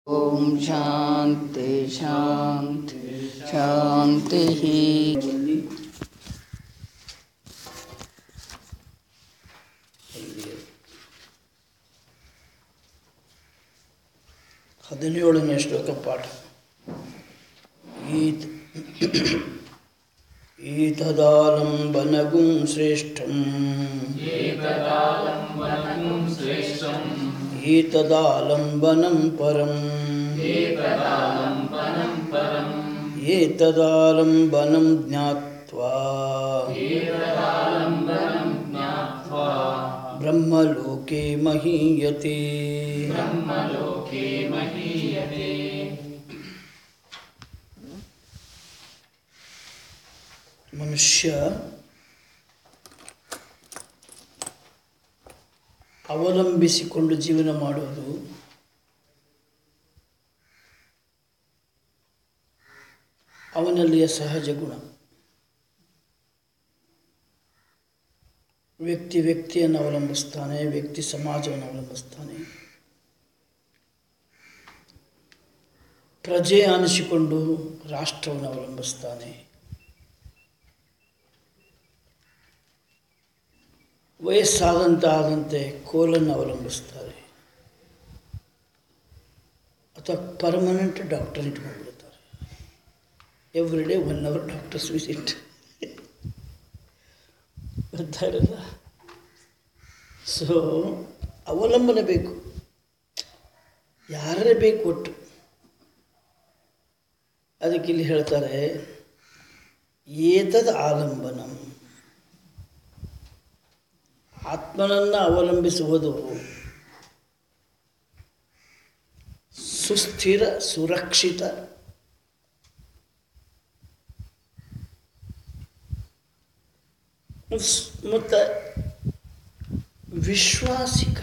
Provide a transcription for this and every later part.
ॐ शान्ति शान्ति शान्तिः ಹದಿನೇಳನೇ ಶ್ಲೋಕ ಪಾಠ ಈತ ಈತದಾಲಂಬನಗುಂ ಶ್ರೇಷ್ಠಂ ಈತದಾಲಂಬನಂ ಪರಂ ಏತದಾಲಂಬನಂ ಜ್ಞಾತ್ವಾ ಬ್ರಹ್ಮಲೋಕೆ ಮಹೀಯತೆ ಮನುಷ್ಯ ಅವಲಂಬಿಸಿಕೊಂಡು ಜೀವನ ಮಾಡುವುದು ಅವನಲ್ಲಿಯ ಸಹಜ ಗುಣ ವ್ಯಕ್ತಿ ವ್ಯಕ್ತಿಯನ್ನು ಅವಲಂಬಿಸ್ತಾನೆ ವ್ಯಕ್ತಿ ಸಮಾಜವನ್ನು ಅವಲಂಬಿಸ್ತಾನೆ ಪ್ರಜೆ ಅನಿಸಿಕೊಂಡು ರಾಷ್ಟ್ರವನ್ನು ಅವಲಂಬಿಸ್ತಾನೆ ವಯಸ್ಸಾದಂತೆ ಆದಂತೆ ಕೋಲನ್ನು ಅವಲಂಬಿಸ್ತಾರೆ ಅಥವಾ ಪರ್ಮನೆಂಟ್ ಡಾಕ್ಟರ್ ಇಟ್ಕೊಂಡ್ಬಿಡ್ತಾರೆ every day one hour doctors visit ಗೊತ್ತಾಗಲ್ಲ ಸೊ ಅವಲಂಬನೆ ಬೇಕು ಯಾರೇ ಬೇಕು ಒಟ್ಟು ಅದಕ್ಕೆ ಇಲ್ಲಿ ಹೇಳ್ತಾರೆ ಏತದ ಆಲಂಬನಂ ಆತ್ಮನನ್ನು ಅವಲಂಬಿಸುವುದು ಸುಸ್ಥಿರ ಸುರಕ್ಷಿತ ಮತ್ತು ವಿಶ್ವಾಸಿಕ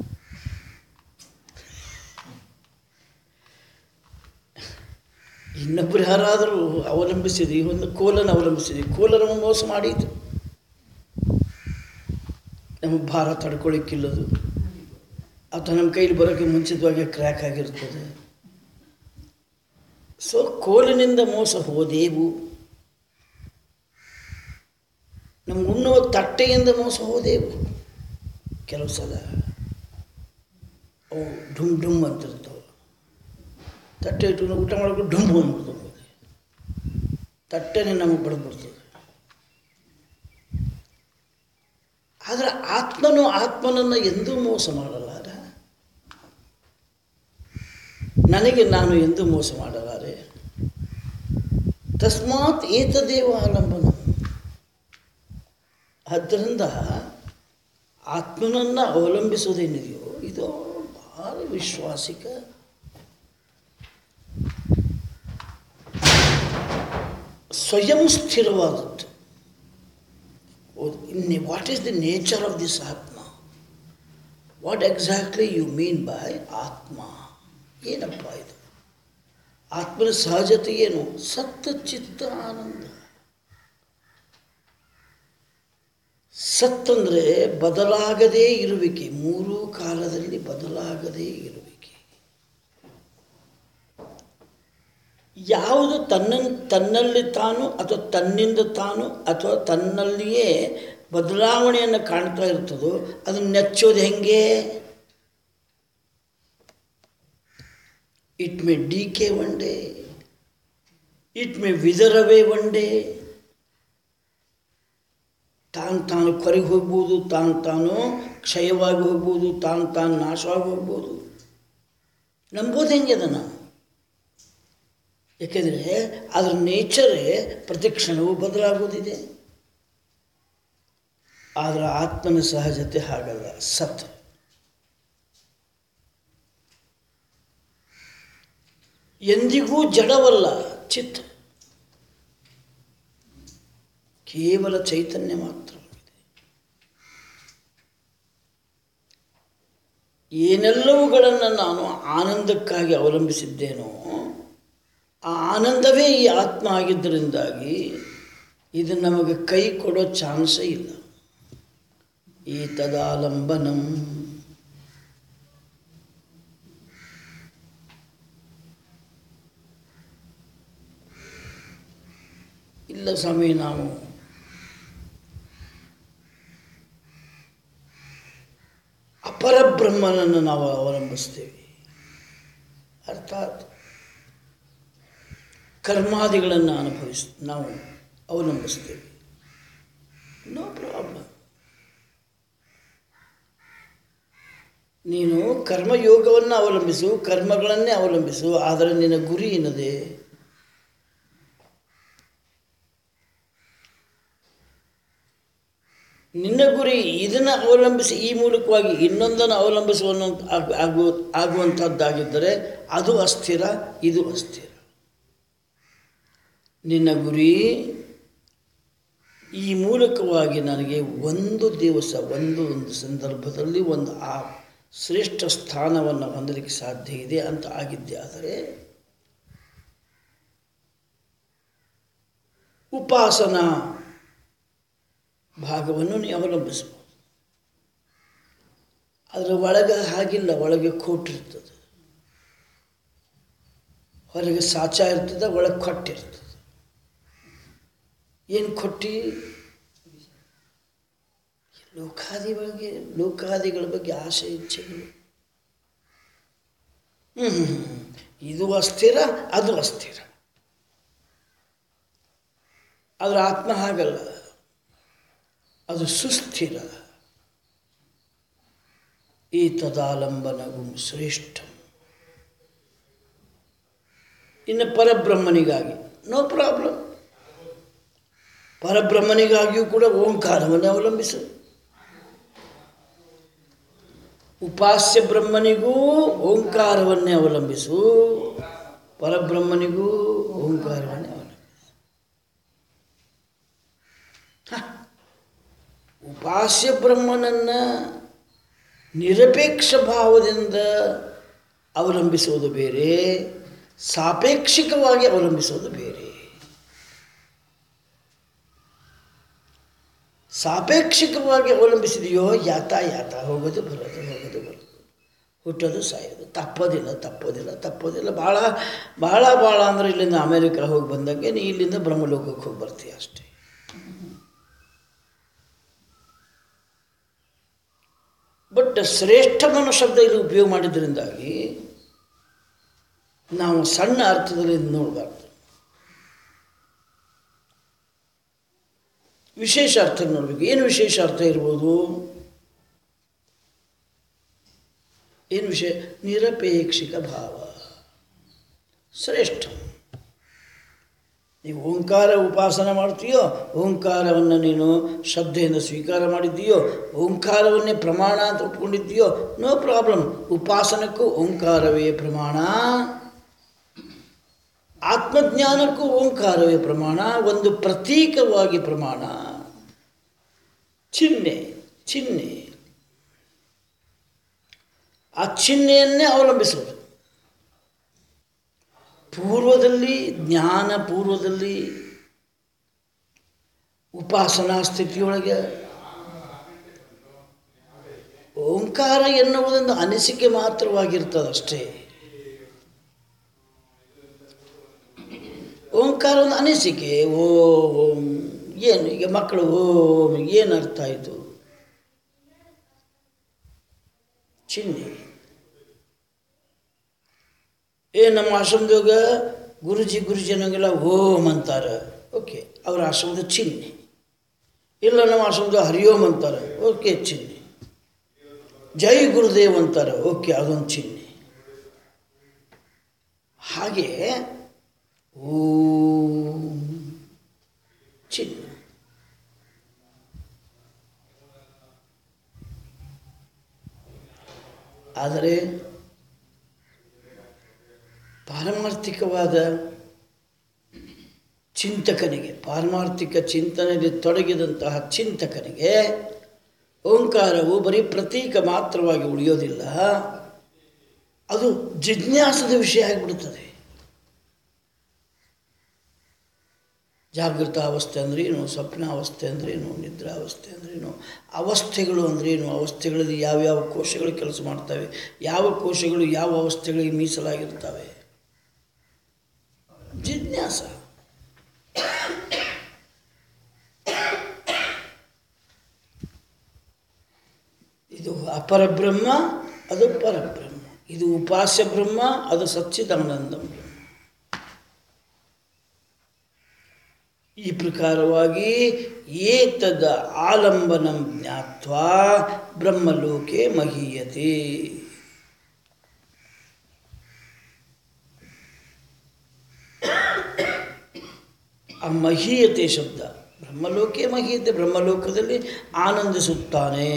ಇನ್ನೊಬ್ಬರು ಯಾರಾದರೂ ಅವಲಂಬಿಸಿದಿ ಒಂದು ಕೋಲನ್ನು ಅವಲಂಬಿಸಿದಿ ಕೋಲನ್ನು ಮೋಸ ಮಾಡಿದ್ದು ನಮ್ಮ ಭಾರ ತಡ್ಕೊಳ್ಳಿಕ್ಕಿಲ್ಲದು ಅಥವಾ ನಮ್ಮ ಕೈಲಿ ಬರೋಕ್ಕೆ ಮುಂಚಿತವಾಗಿ ಕ್ರ್ಯಾಕ್ ಆಗಿರ್ತದೆ ಸೊ ಕೋಲಿನಿಂದ ಮೋಸ ಹೋದೆವು ನಮ್ಗೆ ಉಣ್ಣುವ ತಟ್ಟೆಯಿಂದ ಮೋಸ ಹೋದೆವು ಕೆಲವು ಸಲ ಅವು ಢುಮ್ ಢುಮ್ ಅಂತಿರ್ತಾವೆ ತಟ್ಟೆ ಇಟ್ಟು ಊಟ ಮಾಡೋಕೆ ಢುಮ್ ಅಂದ್ಬಿಡ್ತಾವೆ ತಟ್ಟೆನೇ ನಮಗೆ ಬಡ್ಬಿಡ್ತದೆ ಆದರೆ ಆತ್ಮನು ಆತ್ಮನನ್ನು ಎಂದೂ ಮೋಸ ಮಾಡಲಾರ ನನಗೆ ನಾನು ಎಂದೂ ಮೋಸ ಮಾಡಲಾರೆ ತಸ್ಮಾತ್ ಏತದೇವ ಅವಲಂಬನ ಆದ್ದರಿಂದ ಆತ್ಮನನ್ನು ಅವಲಂಬಿಸುವುದೇನಿದೆಯೋ ಇದು ಭಾಳ ವಿಶ್ವಾಸಿಕ ಸ್ವಯಂ ಸ್ಥಿರವಾದದ್ದು what is the nature of this atma what exactly you mean by atma ಏನಪ್ಪ ಇದು ಆತ್ಮನ ಸಹಜತೆ ಏನು ಸತ್ತ ಚಿತ್ತ ಆನಂದ ಸತ್ತಂದರೆ ಬದಲಾಗದೇ ಇರುವಿಕೆ ಮೂರೂ ಕಾಲದಲ್ಲಿ ಬದಲಾಗದೇ ಇರುವಿಕೆ ಯಾವುದು ತನ್ನ ತನ್ನಲ್ಲಿ ತಾನು ಅಥವಾ ತನ್ನಿಂದ ತಾನು ಅಥವಾ ತನ್ನಲ್ಲಿಯೇ ಬದಲಾವಣೆಯನ್ನು ಕಾಣ್ತಾ ಇರ್ತದೋ ಅದನ್ನು ನೆಚ್ಚೋದು ಹೆಂಗೆ it may decay one day it may wither away one day ತಾನು ತಾನು ಕೊರೆಗೆ ಹೋಗ್ಬೋದು ತಾನು ತಾನು ಕ್ಷಯವಾಗಿ ಹೋಗ್ಬೋದು ತಾನು ತಾನು ನಾಶವಾಗಿ ಹೋಗ್ಬೋದು ನಂಬೋದು ಹೆಂಗೆ ಅದನ್ನು ಏಕೆಂದರೆ ಅದರ ನೇಚರೇ ಪ್ರತಿ ಕ್ಷಣವೂ ಬದಲಾಗುವುದಿದೆ ಆದರೆ ಆತ್ಮನ ಸಹಜತೆ ಹಾಗಲ್ಲ ಸತ್ ಎಂದಿಗೂ ಜಡವಲ್ಲ ಚಿತ್ತ ಕೇವಲ ಚೈತನ್ಯ ಮಾತ್ರವಾಗಿದೆ ಏನೆಲ್ಲವುಗಳನ್ನು ನಾನು ಆನಂದಕ್ಕಾಗಿ ಅವಲಂಬಿಸಿದ್ದೇನೋ ಆ ಆನಂದವೇ ಈ ಆತ್ಮ ಆಗಿದ್ದರಿಂದಾಗಿ ಇದು ನಮಗೆ ಕೈ ಕೊಡೋ ಚಾನ್ಸೇ ಇಲ್ಲ ಈ ತದಾಲಂಬನಂ ಇಲ್ಲ ಸ್ವಾಮಿ ನಾವು ಅಪರಬ್ರಹ್ಮನನ್ನು ನಾವು ಅವಲಂಬಿಸ್ತೇವೆ ಅರ್ಥಾತ್ ಕರ್ಮಾದಿಗಳನ್ನು ಅನುಭವಿಸ್ ನಾವು ಅವಲಂಬಿಸ್ತೇವೆ ನೋ ಪ್ರಾಬ್ಲಮ್ ನೀನು ಕರ್ಮಯೋಗವನ್ನು ಅವಲಂಬಿಸು ಕರ್ಮಗಳನ್ನೇ ಅವಲಂಬಿಸು ಆದರೆ ನಿನ್ನ ಗುರಿ ಏನದೆ ನಿನ್ನ ಗುರಿ ಇದನ್ನು ಅವಲಂಬಿಸಿ ಈ ಮೂಲಕವಾಗಿ ಇನ್ನೊಂದನ್ನು ಅವಲಂಬಿಸುವ ಆಗುವ ಆಗುವಂಥದ್ದಾಗಿದ್ದರೆ ಅದು ಅಸ್ಥಿರ ಇದು ಅಸ್ಥಿರ ನಿನ್ನ ಗುರಿ ಈ ಮೂಲಕವಾಗಿ ನನಗೆ ಒಂದು ದಿವಸ ಒಂದು ಒಂದು ಸಂದರ್ಭದಲ್ಲಿ ಒಂದು ಆ ಶ್ರೇಷ್ಠ ಸ್ಥಾನವನ್ನು ಹೊಂದಲಿಕ್ಕೆ ಸಾಧ್ಯ ಇದೆ ಅಂತ ಆಗಿದ್ದೆ ಆದರೆ ಉಪಾಸನಾ ಭಾಗವನ್ನು ನೀವು ಅವಲಂಬಿಸಬಹುದು ಅದರ ಒಳಗೆ ಹಾಗಿಲ್ಲ ಒಳಗೆ ಕೋಟಿರ್ತದೆ ಹೊರಗೆ ಸಾಚ ಇರ್ತದೆ ಒಳಗೆ ಕೊಟ್ಟಿರ್ತದೆ ಏನು ಕೊಟ್ಟಿ ಲೋಕಾದಿ ಬಗ್ಗೆ ಲೋಕಾದಿಗಳ ಬಗ್ಗೆ ಆಸೆ ಇಚ್ಛೆಗಳು ಹ್ಞೂ ಇದು ಅಸ್ಥಿರ ಅದು ಅಸ್ಥಿರ ಅದರ ಆತ್ಮ ಹಾಗಲ್ಲ ಅದು ಸುಸ್ಥಿರ ಈ ತದಾಲಂಬನಗು ಶ್ರೇಷ್ಠ ಇನ್ನು ಪರಬ್ರಹ್ಮನಿಗಾಗಿ ನೋ ಪ್ರಾಬ್ಲಮ್ ಪರಬ್ರಹ್ಮನಿಗಾಗಿಯೂ ಕೂಡ ಓಂಕಾರವನ್ನು ಅವಲಂಬಿಸು ಉಪಾಸ್ಯ ಬ್ರಹ್ಮನಿಗೂ ಓಂಕಾರವನ್ನೇ ಅವಲಂಬಿಸು ಪರಬ್ರಹ್ಮನಿಗೂ ಓಂಕಾರವನ್ನೇ ಅವಲಂಬಿಸು ಹ. ಉಪಾಸ್ಯ ಬ್ರಹ್ಮನನ್ನು ನಿರಪೇಕ್ಷ ಭಾವದಿಂದ ಅವಲಂಬಿಸುವುದು ಬೇರೆ ಸಾಪೇಕ್ಷಿಕವಾಗಿ ಅವಲಂಬಿಸುವುದು ಬೇರೆ ಸಾಪೇಕ್ಷಿಕವಾಗಿ ಅವಲಂಬಿಸಿದೆಯೋ ಯಾತ ಯಾತ ಹೋಗೋದು ಬರೋದು ಹೋಗೋದು ಬರೋದು ಹುಟ್ಟೋದು ಸಾಯೋದು ತಪ್ಪೋದಿಲ್ಲ ತಪ್ಪೋದಿಲ್ಲ ತಪ್ಪೋದಿಲ್ಲ ಭಾಳ ಭಾಳ ಭಾಳ ಅಂದ್ರೆ ಇಲ್ಲಿಂದ ಅಮೇರಿಕ ಹೋಗಿ ಬಂದಂಗೆ ನೀ ಇಲ್ಲಿಂದ ಬ್ರಹ್ಮಲೋಕಕ್ಕೆ ಹೋಗಿ ಬರ್ತೀಯ ಅಷ್ಟೇ ಬಟ್ ಶ್ರೇಷ್ಠಮನ ಶಬ್ದ ಇಲ್ಲಿ ಉಪಯೋಗ ಮಾಡಿದ್ರಿಂದಾಗಿ ನಾವು ಸಣ್ಣ ಅರ್ಥದಲ್ಲಿ ಇದ್ ನೋಡಬಾರ್ದು ವಿಶೇಷ ಅರ್ಥ ನೋಡಬೇಕು ಏನು ವಿಶೇಷ ಅರ್ಥ ಇರ್ಬೋದು ಏನು ವಿಷಯ ನಿರಪೇಕ್ಷಿಕ ಭಾವ ಶ್ರೇಷ್ಠ ನೀವು ಓಂಕಾರ ಉಪಾಸನ ಮಾಡ್ತೀಯೋ ಓಂಕಾರವನ್ನು ನೀನು ಶ್ರದ್ಧೆಯಿಂದ ಸ್ವೀಕಾರ ಮಾಡಿದ್ದೀಯೋ ಓಂಕಾರವನ್ನೇ ಪ್ರಮಾಣ ಅಂತ ಒಪ್ಕೊಂಡಿದ್ದೀಯೋ ನೋ ಪ್ರಾಬ್ಲಮ್ ಉಪಾಸನಕ್ಕೂ ಓಂಕಾರವೇ ಪ್ರಮಾಣ ಆತ್ಮಜ್ಞಾನಕ್ಕೂ ಓಂಕಾರವೇ ಪ್ರಮಾಣ ಒಂದು ಪ್ರತೀಕವಾಗಿ ಪ್ರಮಾಣ ಚಿಹ್ನೆ ಚಿಹ್ನೆ ಆ ಚಿಹ್ನೆಯನ್ನೇ ಅವಲಂಬಿಸುವುದು ಪೂರ್ವದಲ್ಲಿ ಜ್ಞಾನ ಪೂರ್ವದಲ್ಲಿ ಉಪಾಸನಾ ಸ್ಥಿತಿಯೊಳಗೆ ಓಂಕಾರ ಎನ್ನುವುದೊಂದು ಅನಿಸಿಕೆ ಮಾತ್ರವಾಗಿರ್ತದಷ್ಟೇ ಓಂಕಾರ ಒಂದು ಅನಿಸಿಕೆ ಓಂ ಏನು ಈಗ ಮಕ್ಕಳು ಓಂ ಏನು ಅರ್ಥ ಆಯಿತು ಚಿಹ್ನೆ ಏ ನಮ್ಮ ಆಶ್ರಮದಾಗ ಗುರುಜಿ ಗುರುಜಿ ಅನ್ನೋಂಗೆಲ್ಲ ಓಂ ಅಂತಾರೆ ಓಕೆ ಅವ್ರ ಆಶ್ರಮದ ಚಿಹ್ನೆ ಇಲ್ಲ ನಮ್ಮ ಆಶ್ರಮದ ಹರಿಯೋಮ್ ಅಂತಾರೆ ಓಕೆ ಚಿಹ್ನೆ ಜೈ ಗುರುದೇವ್ ಅಂತಾರೆ ಓಕೆ ಅದೊಂದು ಚಿಹ್ನೆ ಹಾಗೆ ಓಂ ಚಿಹ್ನೆ ಆದರೆ ಪಾರಮಾರ್ಥಿಕವಾದ ಚಿಂತಕನಿಗೆ ಪಾರಮಾರ್ಥಿಕ ಚಿಂತನೆಯಲ್ಲಿ ತೊಡಗಿದಂತಹ ಚಿಂತಕನಿಗೆ ಓಂಕಾರವು ಬರೀ ಪ್ರತೀಕ ಮಾತ್ರವಾಗಿ ಉಳಿಯೋದಿಲ್ಲ ಅದು ಜಿಜ್ಞಾಸದ ವಿಷಯ ಆಗಿಬಿಡುತ್ತದೆ ಜಾಗೃತ ಅವಸ್ಥೆ ಅಂದ್ರೇನು ಸ್ವಪ್ನಾವಸ್ಥೆ ಅಂದ್ರೇನು ನಿದ್ರಾವಸ್ಥೆ ಅಂದ್ರೇನು ಅವಸ್ಥೆಗಳು ಅಂದ್ರೇನು ಅವಸ್ಥೆಗಳಲ್ಲಿ ಯಾವ್ಯಾವ ಕೋಶಗಳು ಕೆಲಸ ಮಾಡ್ತವೆ ಯಾವ ಕೋಶಗಳು ಯಾವ ಅವಸ್ಥೆಗಳಿಗೆ ಮೀಸಲಾಗಿರ್ತವೆ ಜಿಜ್ಞಾಸ ಇದು ಅಪರಬ್ರಹ್ಮ ಅದು ಪರಬ್ರಹ್ಮ ಇದು ಉಪಾಸ್ಯ ಬ್ರಹ್ಮ ಅದು ಸಚ್ಚಿದಾನಂದ ಬ್ರಹ್ಮ ಈ ಪ್ರಕಾರವಾಗಿ ಏತದ ಆಲಂಬನಂ ಜ್ಞಾತ್ವಾ ಬ್ರಹ್ಮಲೋಕೆ ಮಹೀಯತೆ ಆ ಮಹೀಯತೆ ಶಬ್ದ ಬ್ರಹ್ಮಲೋಕೆ ಮಹೀಯತೆ ಬ್ರಹ್ಮಲೋಕದಲ್ಲಿ ಆನಂದಿಸುತ್ತಾನೆ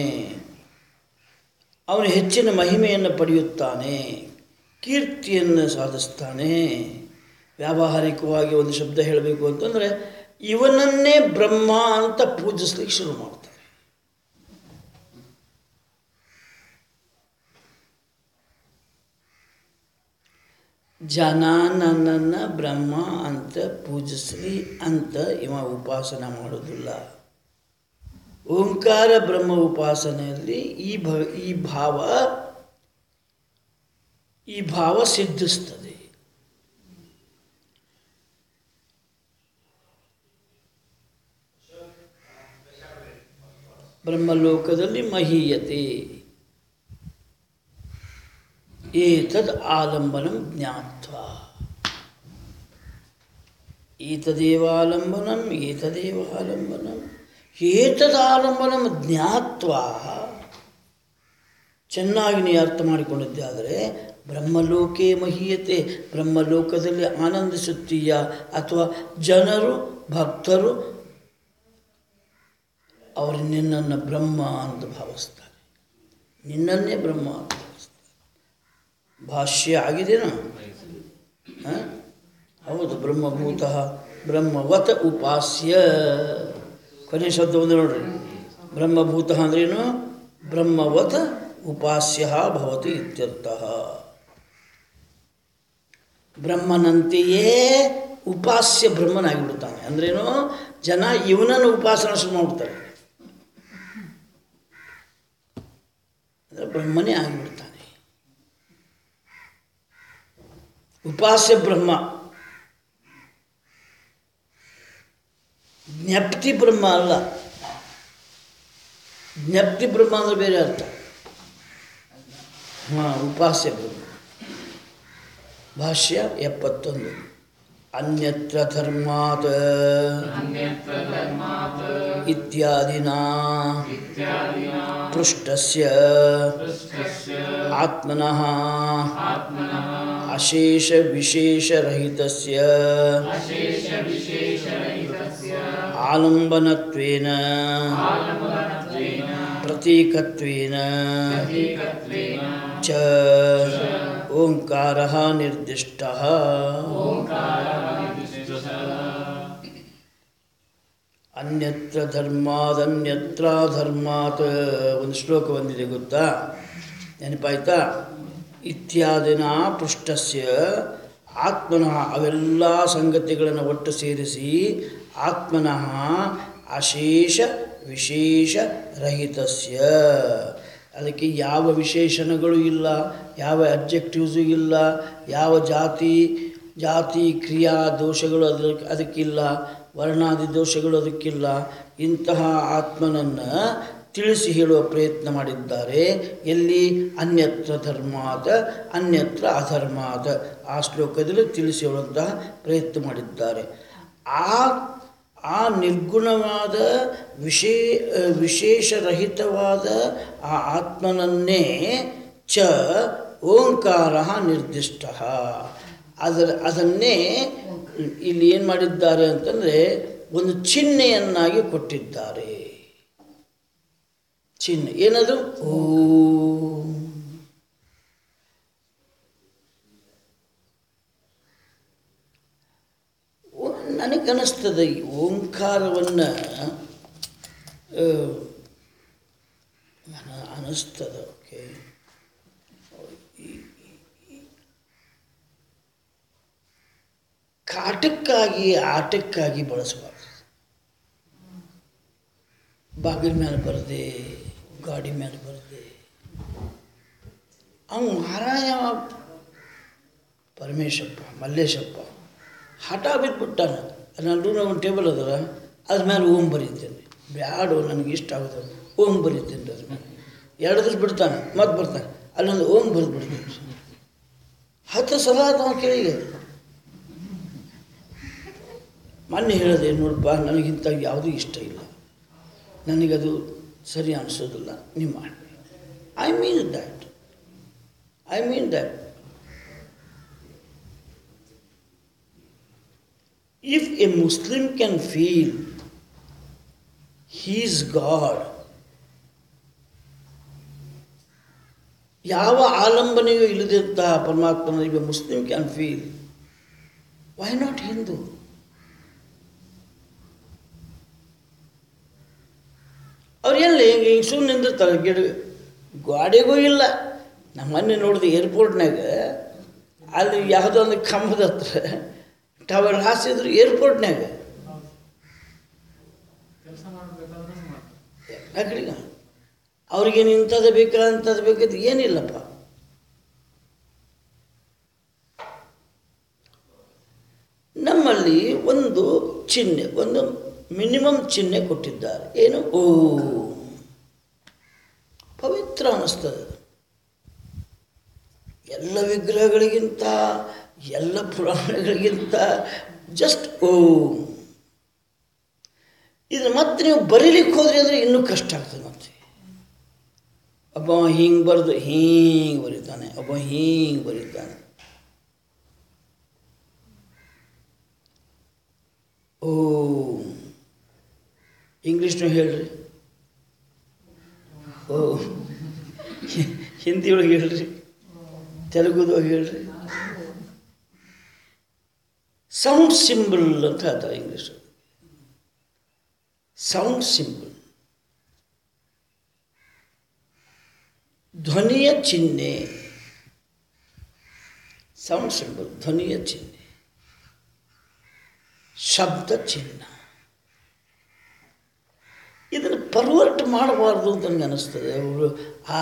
ಅವನು ಹೆಚ್ಚಿನ ಮಹಿಮೆಯನ್ನು ಪಡೆಯುತ್ತಾನೆ ಕೀರ್ತಿಯನ್ನು ಸಾಧಿಸ್ತಾನೆ ವ್ಯಾವಹಾರಿಕವಾಗಿ ಒಂದು ಶಬ್ದ ಹೇಳಬೇಕು ಅಂತಂದರೆ ಇವನನ್ನೇ ಬ್ರಹ್ಮ ಅಂತ ಪೂಜಿಸ್ಲಿಕ್ಕೆ ಶುರು ಮಾಡ್ತಾರೆ ಜನ ನನ್ನನ್ನು ಬ್ರಹ್ಮ ಅಂತ ಪೂಜಿಸ್ಲಿ ಅಂತ ಇವ ಉಪಾಸನ ಮಾಡೋದಿಲ್ಲ ಓಂಕಾರ ಬ್ರಹ್ಮ ಉಪಾಸನೆಯಲ್ಲಿ ಈ ಭ ಈ ಭಾವ ಈ ಭಾವ ಸಿದ್ಧಿಸ್ತದೆ ಬ್ರಹ್ಮಲೋಕದಲ್ಲಿ ಮಹೀಯತೆ ಏತದ್ ಆಲಂಬನಂ ಜ್ಞಾತ್ವ ಏತದೇವಾಲಂಬನಂ ಏತದೇವಾಲಂಬನಂ ಏತದಾಲಂಬನಂ ಜ್ಞಾತ್ವ ಚೆನ್ನಾಗಿ ನೀ ಅರ್ಥ ಮಾಡಿಕೊಂಡಿದ್ದೆ ಆದರೆ ಬ್ರಹ್ಮಲೋಕೆ ಮಹೀಯತೆ ಬ್ರಹ್ಮಲೋಕದಲ್ಲಿ ಆನಂದಿಸುತ್ತೀಯ ಅಥವಾ ಜನರು ಭಕ್ತರು ಅವರು ನಿನ್ನನ್ನು ಬ್ರಹ್ಮ ಅಂತ ಭಾವಿಸ್ತಾರೆ ನಿನ್ನನ್ನೇ ಬ್ರಹ್ಮ ಅಂತ ಭಾವಿಸ್ತಾರೆ ಭಾಷ್ಯ ಆಗಿದೆನಾ ಹ? ಹೌದು ಬ್ರಹ್ಮಭೂತ ಬ್ರಹ್ಮವತ ಉಪಾಸ್ಯ ಕೊನೆ ಶಬ್ದ ಒಂದು ನೋಡ್ರಿ ಬ್ರಹ್ಮಭೂತ ಅಂದ್ರೇನು ಬ್ರಹ್ಮವತ ಉಪಾಸ್ಯ ಭವತಿ ಇತ್ಯರ್ಥಃ ಬ್ರಹ್ಮನಂತೆಯೇ ಉಪಾಸ್ಯ ಬ್ರಹ್ಮನಾಗಿಬಿಡ್ತಾನೆ ಅಂದ್ರೇನು ಜನ ಇವನನ್ನು ಉಪಾಸನ ಶುರು ಮಾಡ್ತಾರೆ ಅಂದ್ರೆ ಬ್ರಹ್ಮನೇ ಆಗಿಬಿಡ್ತಾನೆ ಉಪಾಸ್ಯ ಬ್ರಹ್ಮ ಜ್ಞಪ್ತಿ ಬ್ರಹ್ಮ ಅಲ್ಲ ಜ್ಞಪ್ತಿ ಬ್ರಹ್ಮ ಅಂದ್ರೆ ಬೇರೆ ಅರ್ಥ ಹಾಂ ಉಪಾಸ್ಯ ಬ್ರಹ್ಮ ಭಾಷ್ಯ ಎಪ್ಪತ್ತೊಂದು ಅನ್ಯತ್ರ ಧರ್ಮಾತ್ ಇತ್ಯಾದಿನ ಪೃಷ್ಟಸ್ಯ ಆತ್ಮನಃ ಅಶೇಷ ವಿಶೇಷರಹಿತಸ್ಯ ಆಲಂಬನತ್ವೇನ ಪ್ರತೀಕತ್ವೇನ ಚ ಓಂಕಾರ ನಿರ್ದಿಷ್ಟ ಅನ್ಯತ್ರ ಧರ್ಮಾದನ್ಯತ್ರ ಧರ್ಮಾತ್ ಒಂದು ಶ್ಲೋಕ ಬಂದಿದೆ ಗೊತ್ತಾ ನೆನಪಾಯ್ತಾ ಇತ್ಯಾದಿನ ಪೃಷ್ಟಸ್ಯ ಆತ್ಮನಃ ಅವೆಲ್ಲ ಸಂಗತಿಗಳನ್ನು ಒಟ್ಟು ಸೇರಿಸಿ ಆತ್ಮನಃ ಅಶೇಷ ವಿಶೇಷ ರಹಿತಸ್ಯ ಅದಕ್ಕೆ ಯಾವ ವಿಶೇಷಣಗಳು ಇಲ್ಲ ಯಾವ ಅಬ್ಜೆಕ್ಟಿವ್ಸು ಇಲ್ಲ ಯಾವ ಜಾತಿ ಜಾತಿ ಕ್ರಿಯಾ ದೋಷಗಳು ಅದಕ್ಕೆ ಅದಕ್ಕಿಲ್ಲ ವರ್ಣಾದಿ ದೋಷಗಳು ಅದಕ್ಕಿಲ್ಲ ಇಂತಹ ಆತ್ಮನನ್ನು ತಿಳಿಸಿ ಹೇಳುವ ಪ್ರಯತ್ನ ಮಾಡಿದ್ದಾರೆ ಎಲ್ಲಿ ಅನ್ಯತ್ರ ಧರ್ಮಾದ ಅನ್ಯತ್ರ ಅಧರ್ಮಾದ ಆ ಶ್ಲೋಕದಲ್ಲಿ ತಿಳಿಸಿ ಹೇಳುವಂತಹ ಪ್ರಯತ್ನ ಮಾಡಿದ್ದಾರೆ ಆ ಆ ನಿರ್ಗುಣವಾದ ವಿಶೇ ವಿಶೇಷರಹಿತವಾದ ಆ ಆತ್ಮನನ್ನೇ ಚ ಓಂಕಾರ ನಿರ್ದಿಷ್ಟ ಅದರ ಅದನ್ನೇ ಇಲ್ಲಿ ಏನು ಮಾಡಿದ್ದಾರೆ ಅಂತಂದರೆ ಒಂದು ಚಿಹ್ನೆಯನ್ನಾಗಿ ಕೊಟ್ಟಿದ್ದಾರೆ ಚಿಹ್ನೆ ಏನದು ಓಂ ನನಗನ್ನಿಸ್ತದೆ ಈ ಓಂಕಾರವನ್ನು ಅನ್ನಿಸ್ತದೆ ಓಕೆ ಕಾಟಕ್ಕಾಗಿ ಆಟಕ್ಕಾಗಿ ಬಳಸಬಾರ್ದು ಬಾಗಿಲ ಮೇಲೆ ಬರದೆ ಗಾಡಿ ಮೇಲೆ ಬರದೆ ಅವ್ನು ಮಹಾರಾಯ ಪರಮೇಶಪ್ಪ ಮಲ್ಲೇಶಪ್ಪ ಹಠ ಬಿಟ್ಬಿಟ್ಟಾನ ನನ್ನ ಒಂದು ಟೇಬಲ್ ಅದಲ್ಲ ಅದ್ರ ಮೇಲೆ ಓಂ ಬರೀತೇನೆ ಬ್ಯಾಡು ನನಗೆ ಇಷ್ಟ ಆಗೋದು ಓಂ ಬರೀತೇನೆ ಅದ್ರ ಮೇಲೆ ಎರಡು ದಿವಸ ಬಿಡ್ತಾನೆ ಮತ್ತೆ ಬರ್ತಾನೆ ಅಲ್ಲೊಂದು ಓಂ ಬರೆದು ಬಿಡ್ತಾನೆ ಹತ್ತು ಸಲ ನಾವು ಕೇಳಿಗೆ ಮೊನ್ನೆ ಹೇಳಿದೆ ನೋಡಪ್ಪ ನನಗಿಂತ ಯಾವುದೂ ಇಷ್ಟ ಇಲ್ಲ ನನಗದು ಸರಿ ಅನಿಸೋದಿಲ್ಲ ನೀವು ಮಾಡಿ I mean that I mean that if a Muslim can feel he's god ಯಾವ ಆಲಂಬನೆಯೂ ಇಲ್ಲದಂತಹ ಪರಮಾತ್ಮನ ಇವ Muslim can feel why not Hindu ಅವ್ರು ಎಲ್ಲಿ ಹಿಂಗೆ ಹಿಂಗೆ ಸುಮ್ಮನೆ ನಿಂದಿರ್ತಾರೆ ಗಿಡ ಗಾಡಿಗೂ ಇಲ್ಲ ನಮ್ಮ ಮೊನ್ನೆ ನೋಡಿದೆ ಏರ್ಪೋರ್ಟ್ನಾಗ ಅಲ್ಲಿ ಯಾವುದೋ ಒಂದು ಕಂಬದ ಹತ್ರ ಟವರ್ ಹಾಸಿದ್ರು ಏರ್ಪೋರ್ಟ್ನಾಗ ಆ ಕಡೆಗೆ ಅವ್ರಿಗೇನು ಇಂಥದ್ದು ಬೇಕಾ ಅಂಥದ್ದು ಬೇಕಂತ ಏನಿಲ್ಲಪ್ಪ ನಮ್ಮಲ್ಲಿ ಒಂದು ಚಿಹ್ನೆ ಒಂದು ಮಿನಿಮಮ್ ಚಿಹ್ನೆ ಕೊಟ್ಟಿದ್ದಾರೆ ಏನು ಓ ಪವಿತ್ರ ಅನ್ನಿಸ್ತದೆ ಎಲ್ಲ ವಿಗ್ರಹಗಳಿಗಿಂತ ಎಲ್ಲ ಪುರಾಣಗಳಿಗಿಂತ ಜಸ್ಟ್ ಓ ಇದು ಮತ್ತೆ ನೀವು ಬರೀಲಿಕ್ಕೆ ಹೋದ್ರಿ ಅಂದರೆ ಇನ್ನೂ ಕಷ್ಟ ಆಗ್ತದೆ ಮತ್ತೆ ಒಬ್ಬ ಹಿಂಗೆ ಬರೆದು ಹಿಂಗೆ ಬರೀತಾನೆ ಒಬ್ಬ ಹಿಂಗೆ ಬರೀತಾನೆ ಓ ಇಂಗ್ಲೀಷ್ನು ಹೇಳ್ರಿ ಓ ಹಿಂದಿ ಒಳಗೆ ಹೇಳ್ರಿ ತೆಲುಗುದಾಗ ಹೇಳ್ರಿ ಸೌಂಡ್ ಸಿಂಬಲ್ ಅಂತ ಹೇಳ್ತಾರೆ ಇಂಗ್ಲೀಷ್ ಸೌಂಡ್ ಸಿಂಬಲ್ ಧ್ವನಿಯ ಚಿಹ್ನೆ ಸೌಂಡ್ ಸಿಂಬಲ್ ಧ್ವನಿಯ ಚಿಹ್ನೆ ಶಬ್ದ ಚಿಹ್ನ ಇದನ್ನು ಪರ್ವರ್ಟ್ ಮಾಡಬಾರ್ದು ಅಂತ ನನಗೆ ಅನ್ನಿಸ್ತದೆ ಅವರು ಆ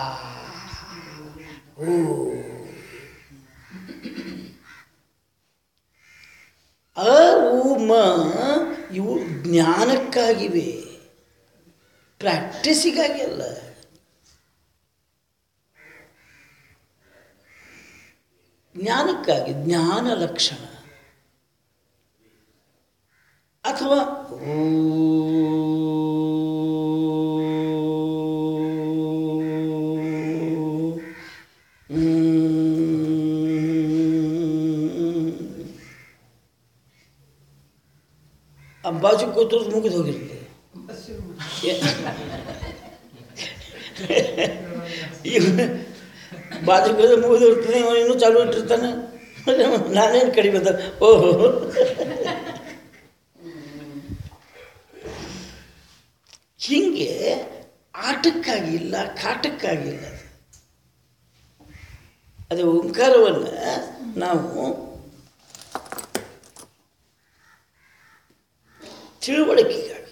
ಓ ಅ ಉ ಮ ಇವು ಜ್ಞಾನಕ್ಕಾಗಿವೆ ಪ್ರಾಕ್ಟೀಸಿಗಾಗಿ ಅಲ್ಲ ಜ್ಞಾನಕ್ಕಾಗಿ ಜ್ಞಾನ ಲಕ್ಷಣ ಅಥವಾ ಆ ಬಾಜು ಕೂತರದು ಮುಗಿದು ಹೋಗಿರ್ತದೆ ಈಗ ಬಾಜು ಕೂತು ಮುಗಿದು ಇರ್ತದೆ ಇವ ಇನ್ನೂ ಚಾಲು ಇಟ್ಟಿರ್ತಾನೆ ನಾನೇನು ಕಡಿಮೆ ಅಂತ ಓಹೋ ಹೀಗೆ ಆಟಕ್ಕಾಗಿಲ್ಲ ಕಾಟಕ್ಕಾಗಿಲ್ಲ ಅದು. ಅದು ಓಂಕಾರವನ್ನು ನಾವು ತಿಳುವಳಿಕೆಗಾಗಿ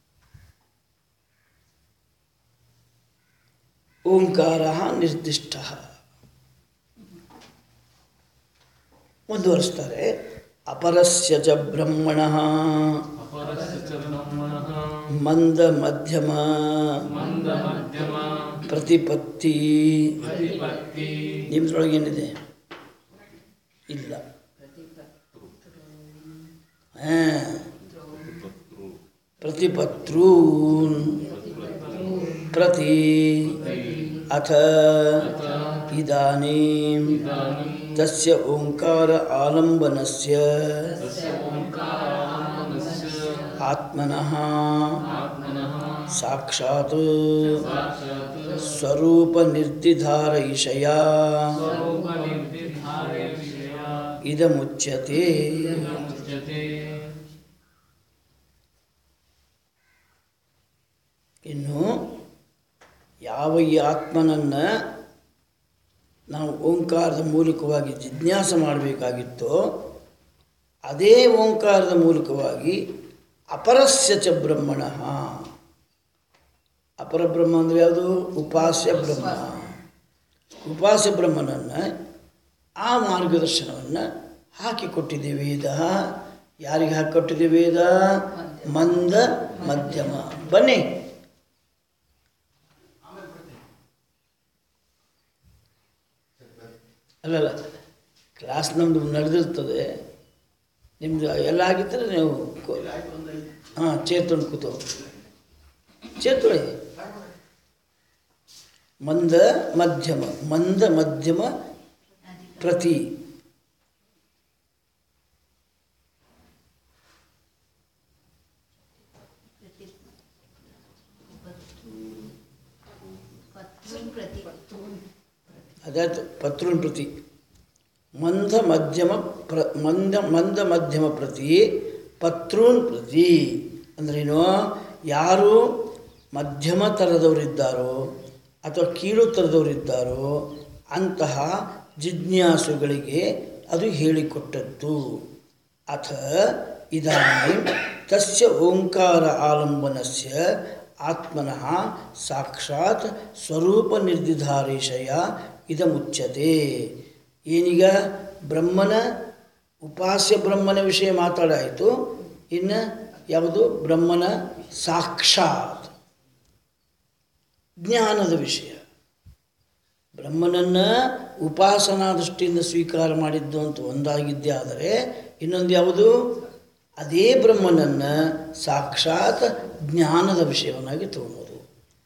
ಓಂಕಾರ ನಿರ್ದಿಷ್ಟ ಮುಂದುವರಿಸ್ತಾರೆ ಅಪರಸ್ಯ ಚ ಬ್ರಹ್ಮಣ अपरस्य च ब्रह्मणः ಮಂದ ಮಧ್ಯಮ मन्दमध्यमा ಪ್ರತಿಪತ್ತಿ प्रतिपत्ति ನಿಮ್ದ್ರೊಳಗೆ ಏನಿದೆ ಇಲ್ಲ ಹಾ. ಪ್ರತಿಪತ್ರೂನ್ ಪ್ರತಿ ಅಥ ಇದಾನೀಂ ತಸ್ಯ ಓಂಕಾರ ಆಲಂಬನಸ್ಯ ಆತ್ಮನಃ ಸಾಕ್ಷಾತ್ ಸ್ವರೂಪ ನಿರ್ದಿಧಾರಯಿಷಯ ಇದಮುಚ್ಯತೆ ಇನ್ನು ಯಾವ ಈ ಆತ್ಮನನ್ನು ನಾವು ಓಂಕಾರದ ಮೂಲಕವಾಗಿ ಜಿಜ್ಞಾಸ ಮಾಡಬೇಕಾಗಿತ್ತೋ ಅದೇ ಓಂಕಾರದ ಮೂಲಕವಾಗಿ ಅಪರಸ್ಯ ಚ ಬ್ರಹ್ಮಣ ಅಪರ ಬ್ರಹ್ಮ ಅಂದರೆ ಯಾವುದು ಉಪಾಸ್ಯ ಬ್ರಹ್ಮ ಉಪಾಸ್ಯ ಬ್ರಹ್ಮನನ್ನು ಆ ಮಾರ್ಗದರ್ಶನವನ್ನು ಹಾಕಿಕೊಟ್ಟಿದೆ ವೇದ ಯಾರಿಗೆ ಹಾಕಿಕೊಟ್ಟಿದೆ ವೇದ ಮಂದ ಮಧ್ಯಮ ಬನ್ನಿ ಅಲ್ಲಲ್ಲ ಕ್ಲಾಸ್ ನಮ್ಮದು ನಡೆದಿರ್ತದೆ ನಿಮ್ಮದು ಎಲ್ಲ ಆಗಿದ್ದರೆ ನೀವು ಹಾಂ ಚೇರ್ ತೊಗೊಂಡು ಕೂತು ಚೇರ್ ತೊಳಿ ಮಂದ ಮಧ್ಯಮ ಮಂದ ಮಧ್ಯಮ ಪ್ರತಿ ಅದಾಯ್ತು ಪತ್ರೂನ್ ಪ್ರತಿ ಮಂದ ಮಧ್ಯಮ ಪ್ರ ಮಂದ ಮಂದ ಮಧ್ಯಮ ಪ್ರತಿ ಪತ್ರೂನ್ ಪ್ರತಿ ಅಂದ್ರೇನು ಯಾರು ಮಧ್ಯಮ ಥರದವರಿದ್ದಾರೋ ಅಥವಾ ಕೀಳು ಥರದವರಿದ್ದಾರೋ ಅಂತಹ ಜಿಜ್ಞಾಸುಗಳಿಗೆ ಅದು ಹೇಳಿಕೊಟ್ಟದ್ದು ಅಥ ಇದಾनीಂ ತಸ್ಯ ಓಂಕಾರ ಆಲಂಬನಸ್ಯ ಆತ್ಮನಃ ಸಾಕ್ಷಾತ್ ಸ್ವರೂಪ ನಿರ್ದಿಧಾರೇಶಯ ಇದಮುಚ್ಯತೆ ಏನೀಗ ಬ್ರಹ್ಮನ ಉಪಾಸ್ಯ ಬ್ರಹ್ಮನ ವಿಷಯ ಮಾತಾಡಾಯಿತು ಇನ್ನು ಯಾವುದು ಬ್ರಹ್ಮನ ಸಾಕ್ಷಾತ್ ಜ್ಞಾನದ ವಿಷಯ ಬ್ರಹ್ಮನನ್ನು ಉಪಾಸನಾ ದೃಷ್ಟಿಯಿಂದ ಸ್ವೀಕಾರ ಮಾಡಿದ್ದು ಅಂತ ಒಂದಾಗಿದ್ದೇ ಆದರೆ ಇನ್ನೊಂದು ಯಾವುದು ಅದೇ ಬ್ರಹ್ಮನನ್ನು ಸಾಕ್ಷಾತ್ ಜ್ಞಾನದ ವಿಷಯವನ್ನಾಗಿ ತಗೊಳ್ಳೋದು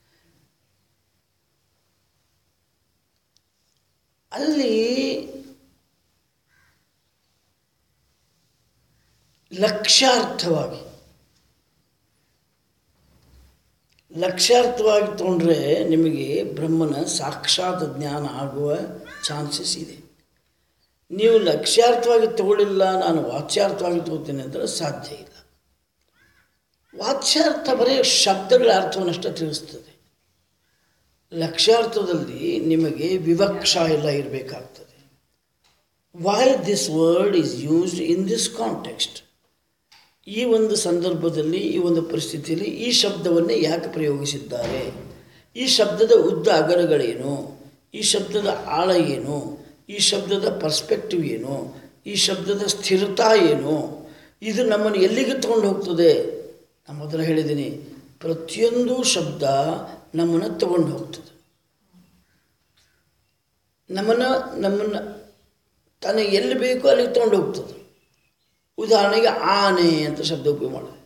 ಅಲ್ಲಿ ಲಕ್ಷ್ಯಾರ್ಥವಾಗಿ ಲಕ್ಷ್ಯಾರ್ಥವಾಗಿ ತೊಗೊಂಡ್ರೆ ನಿಮಗೆ ಬ್ರಹ್ಮನ ಸಾಕ್ಷಾತ್ ಜ್ಞಾನ ಆಗುವ ಚಾನ್ಸಸ್ ಇದೆ ನೀವು ಲಕ್ಷ್ಯಾರ್ಥವಾಗಿ ತಗೊಳ್ಳಿಲ್ಲ ನಾನು ವಾಚ್ಯಾರ್ಥವಾಗಿ ತಗೋತೀನಿ ಅಂದರೆ ಸಾಧ್ಯ ಇಲ್ಲ ವಾಚ್ಯಾರ್ಥ ಬರೀ ಶಬ್ದಗಳ ಅರ್ಥವನ್ನಷ್ಟೇ ತಿಳಿಸ್ತದೆ ಲಕ್ಷ್ಯಾರ್ಥದಲ್ಲಿ ನಿಮಗೆ ವಿವಕ್ಷ ಎಲ್ಲ ಇರಬೇಕಾಗ್ತದೆ why this word is used in this context ಈ ಒಂದು ಸಂದರ್ಭದಲ್ಲಿ ಈ ಒಂದು ಪರಿಸ್ಥಿತಿಯಲ್ಲಿ ಈ ಶಬ್ದವನ್ನೇ ಯಾಕೆ ಪ್ರಯೋಗಿಸಿದ್ದಾರೆ ಈ ಶಬ್ದದ ಉದ್ದ ಅಗಲಗಳೇನು ಈ ಶಬ್ದದ ಆಳ ಏನು ಈ ಶಬ್ದದ ಪರ್ಸ್ಪೆಕ್ಟಿವ್ ಏನು ಈ ಶಬ್ದದ ಸ್ಥಿರತಾ ಏನು ಇದು ನಮ್ಮನ್ನು ಎಲ್ಲಿಗೆ ತಗೊಂಡು ಹೋಗ್ತದೆ ನಾನು ಮೊದಲು ಹೇಳಿದ್ದೀನಿ ಪ್ರತಿಯೊಂದು ಶಬ್ದ ನಮ್ಮನ್ನು ತಗೊಂಡು ಹೋಗ್ತದೆ ನಮ್ಮನ್ನು ನಮ್ಮನ್ನು ತನಗೆ ಎಲ್ಲಿ ಬೇಕೋ ಅಲ್ಲಿಗೆ ತಗೊಂಡು ಹೋಗ್ತದೆ ಉದಾಹರಣೆಗೆ ಆನೆ ಅಂತ ಶಬ್ದ ಉಪಯೋಗ ಮಾಡಿದೆ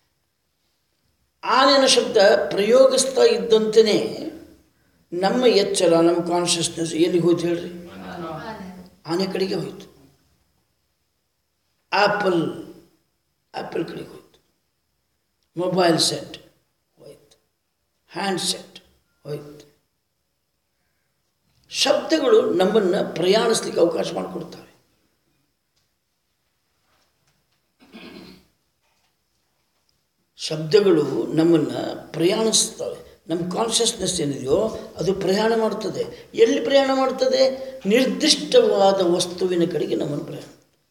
ಆನೆ ಅನ್ನೋ ಶಬ್ದ ಪ್ರಯೋಗಿಸ್ತಾ ಇದ್ದಂತೆಯೇ ನಮ್ಮ ಎಚ್ಚರ ನಮ್ಮ ಕಾನ್ಷಿಯಸ್ನೆಸ್ ಎಲ್ಲಿಗೆ ಹೋಯ್ತು ಹೇಳ್ರಿ ಆನೆ ಕಡೆಗೆ ಹೋಯ್ತು ಆ್ಯಪಲ್ ಆ್ಯಪಲ್ ಕಡೆಗೆ ಹೋಯ್ತು ಮೊಬೈಲ್ ಸೆಟ್ ಹೋಯ್ತು ಹ್ಯಾಂಡ್ ಸೆಟ್ ಹೋಯ್ತು ಶಬ್ದಗಳು ನಮ್ಮನ್ನು ಪ್ರಯಾಣಿಸ್ಲಿಕ್ಕೆ ಅವಕಾಶ ಮಾಡಿಕೊಡ್ತವೆ ಶಬ್ದಗಳು ನಮ್ಮನ್ನು ಪ್ರಯಾಣಿಸ್ತವೆ ನಮ್ಮ ಕಾನ್ಷಿಯಸ್ನೆಸ್ ಏನಿದೆಯೋ ಅದು ಪ್ರಯಾಣ ಮಾಡ್ತದೆ ಎಲ್ಲಿ ಪ್ರಯಾಣ ಮಾಡ್ತದೆ ನಿರ್ದಿಷ್ಟವಾದ ವಸ್ತುವಿನ ಕಡೆಗೆ ನಮ್ಮನ್ನು ಪ್ರಯಾಣ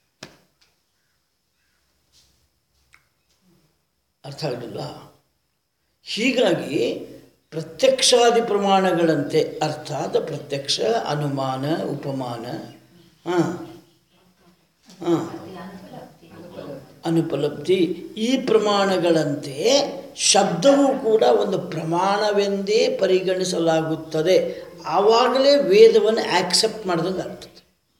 ಅರ್ಥ ಆಗಲಿಲ್ಲ ಹೀಗಾಗಿ ಪ್ರತ್ಯಕ್ಷಾದಿ ಪ್ರಮಾಣಗಳಂತೆ ಅರ್ಥಾತ್ ಪ್ರತ್ಯಕ್ಷ ಅನುಮಾನ ಉಪಮಾನ ಹಾಂ ಹಾಂ ಅನುಪಲಬ್ಧಿ ಈ ಪ್ರಮಾಣಗಳಂತೆ ಶಬ್ದವೂ ಕೂಡ ಒಂದು ಪ್ರಮಾಣವೆಂದೇ ಪರಿಗಣಿಸಲಾಗುತ್ತದೆ ಆವಾಗಲೇ ವೇದವನ್ನು ಆಕ್ಸೆಪ್ಟ್ ಮಾಡಿದಂಗೆ ಆಗ್ತದೆ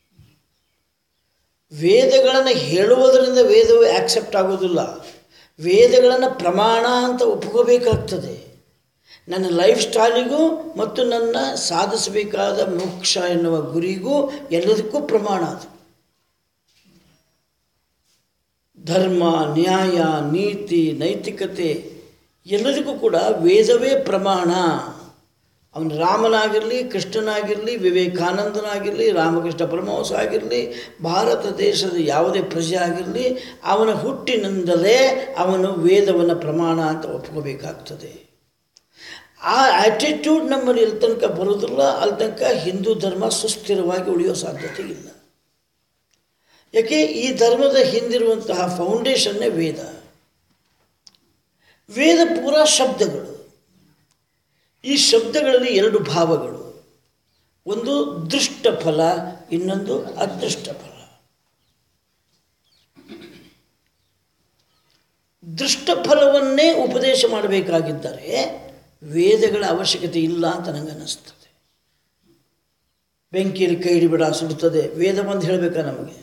ವೇದಗಳನ್ನು ಹೇಳುವುದರಿಂದ ವೇದವು ಆಕ್ಸೆಪ್ಟ್ ಆಗೋದಿಲ್ಲ ವೇದಗಳನ್ನು ಪ್ರಮಾಣ ಅಂತ ಒಪ್ಕೋಬೇಕಾಗ್ತದೆ ನನ್ನ ಲೈಫ್ ಸ್ಟೈಲಿಗೂ ಮತ್ತು ನನ್ನ ಸಾಧಿಸಬೇಕಾದ ಮೋಕ್ಷ ಎನ್ನುವ ಗುರಿಗೂ ಎಲ್ಲದಕ್ಕೂ ಪ್ರಮಾಣ ಅದು ಧರ್ಮ ನ್ಯಾಯ ನೀತಿ ನೈತಿಕತೆ ಎಲ್ಲದಕ್ಕೂ ಕೂಡ ವೇದವೇ ಪ್ರಮಾಣ ಅವನು ರಾಮನಾಗಿರಲಿ ಕೃಷ್ಣನಾಗಿರಲಿ ವಿವೇಕಾನಂದನಾಗಿರಲಿ ರಾಮಕೃಷ್ಣ ಪರಮಹಂಸ ಆಗಿರಲಿ ಭಾರತ ದೇಶದ ಯಾವುದೇ ಪ್ರಜೆ ಆಗಿರಲಿ ಅವನ ಹುಟ್ಟಿನಿಂದಲೇ ಅವನು ವೇದವನ್ನು ಪ್ರಮಾಣ ಅಂತ ಒಪ್ಕೋಬೇಕಾಗ್ತದೆ ಆ ಆ್ಯಟಿಟ್ಯೂಡ್ ನಮ್ಮಲ್ಲಿ ಎಲ್ಲಿ ತನಕ ಬರೋದಿಲ್ಲ ಅಲ್ಲಿ ತನಕ ಹಿಂದೂ ಧರ್ಮ ಸುಸ್ಥಿರವಾಗಿ ಉಳಿಯೋ ಸಾಧ್ಯತೆ ಇಲ್ಲ ಯಾಕೆ ಈ ಧರ್ಮದ ಹಿಂದಿರುವಂತಹ ಫೌಂಡೇಶನ್ನೇ ವೇದ ವೇದ ಪೂರ ಶಬ್ದಗಳು ಈ ಶಬ್ದಗಳಲ್ಲಿ ಎರಡು ಭಾವಗಳು ಒಂದು ದೃಷ್ಟ ಫಲ ಇನ್ನೊಂದು ಅದೃಷ್ಟ ಫಲ ದೃಷ್ಟ ಫಲವನ್ನೇ ಉಪದೇಶ ಮಾಡಬೇಕಾಗಿದ್ದರೆ ವೇದಗಳ ಅವಶ್ಯಕತೆ ಇಲ್ಲ ಅಂತ ನನಗೆ ಅನ್ನಿಸ್ತದೆ ಬೆಂಕಿಯಲ್ಲಿ ಕೈ ಹಿಡಿಬೇಡ ಸುಡುತ್ತದೆ ವೇದ ಬಂದು ಹೇಳಬೇಕಾ ನಮಗೆ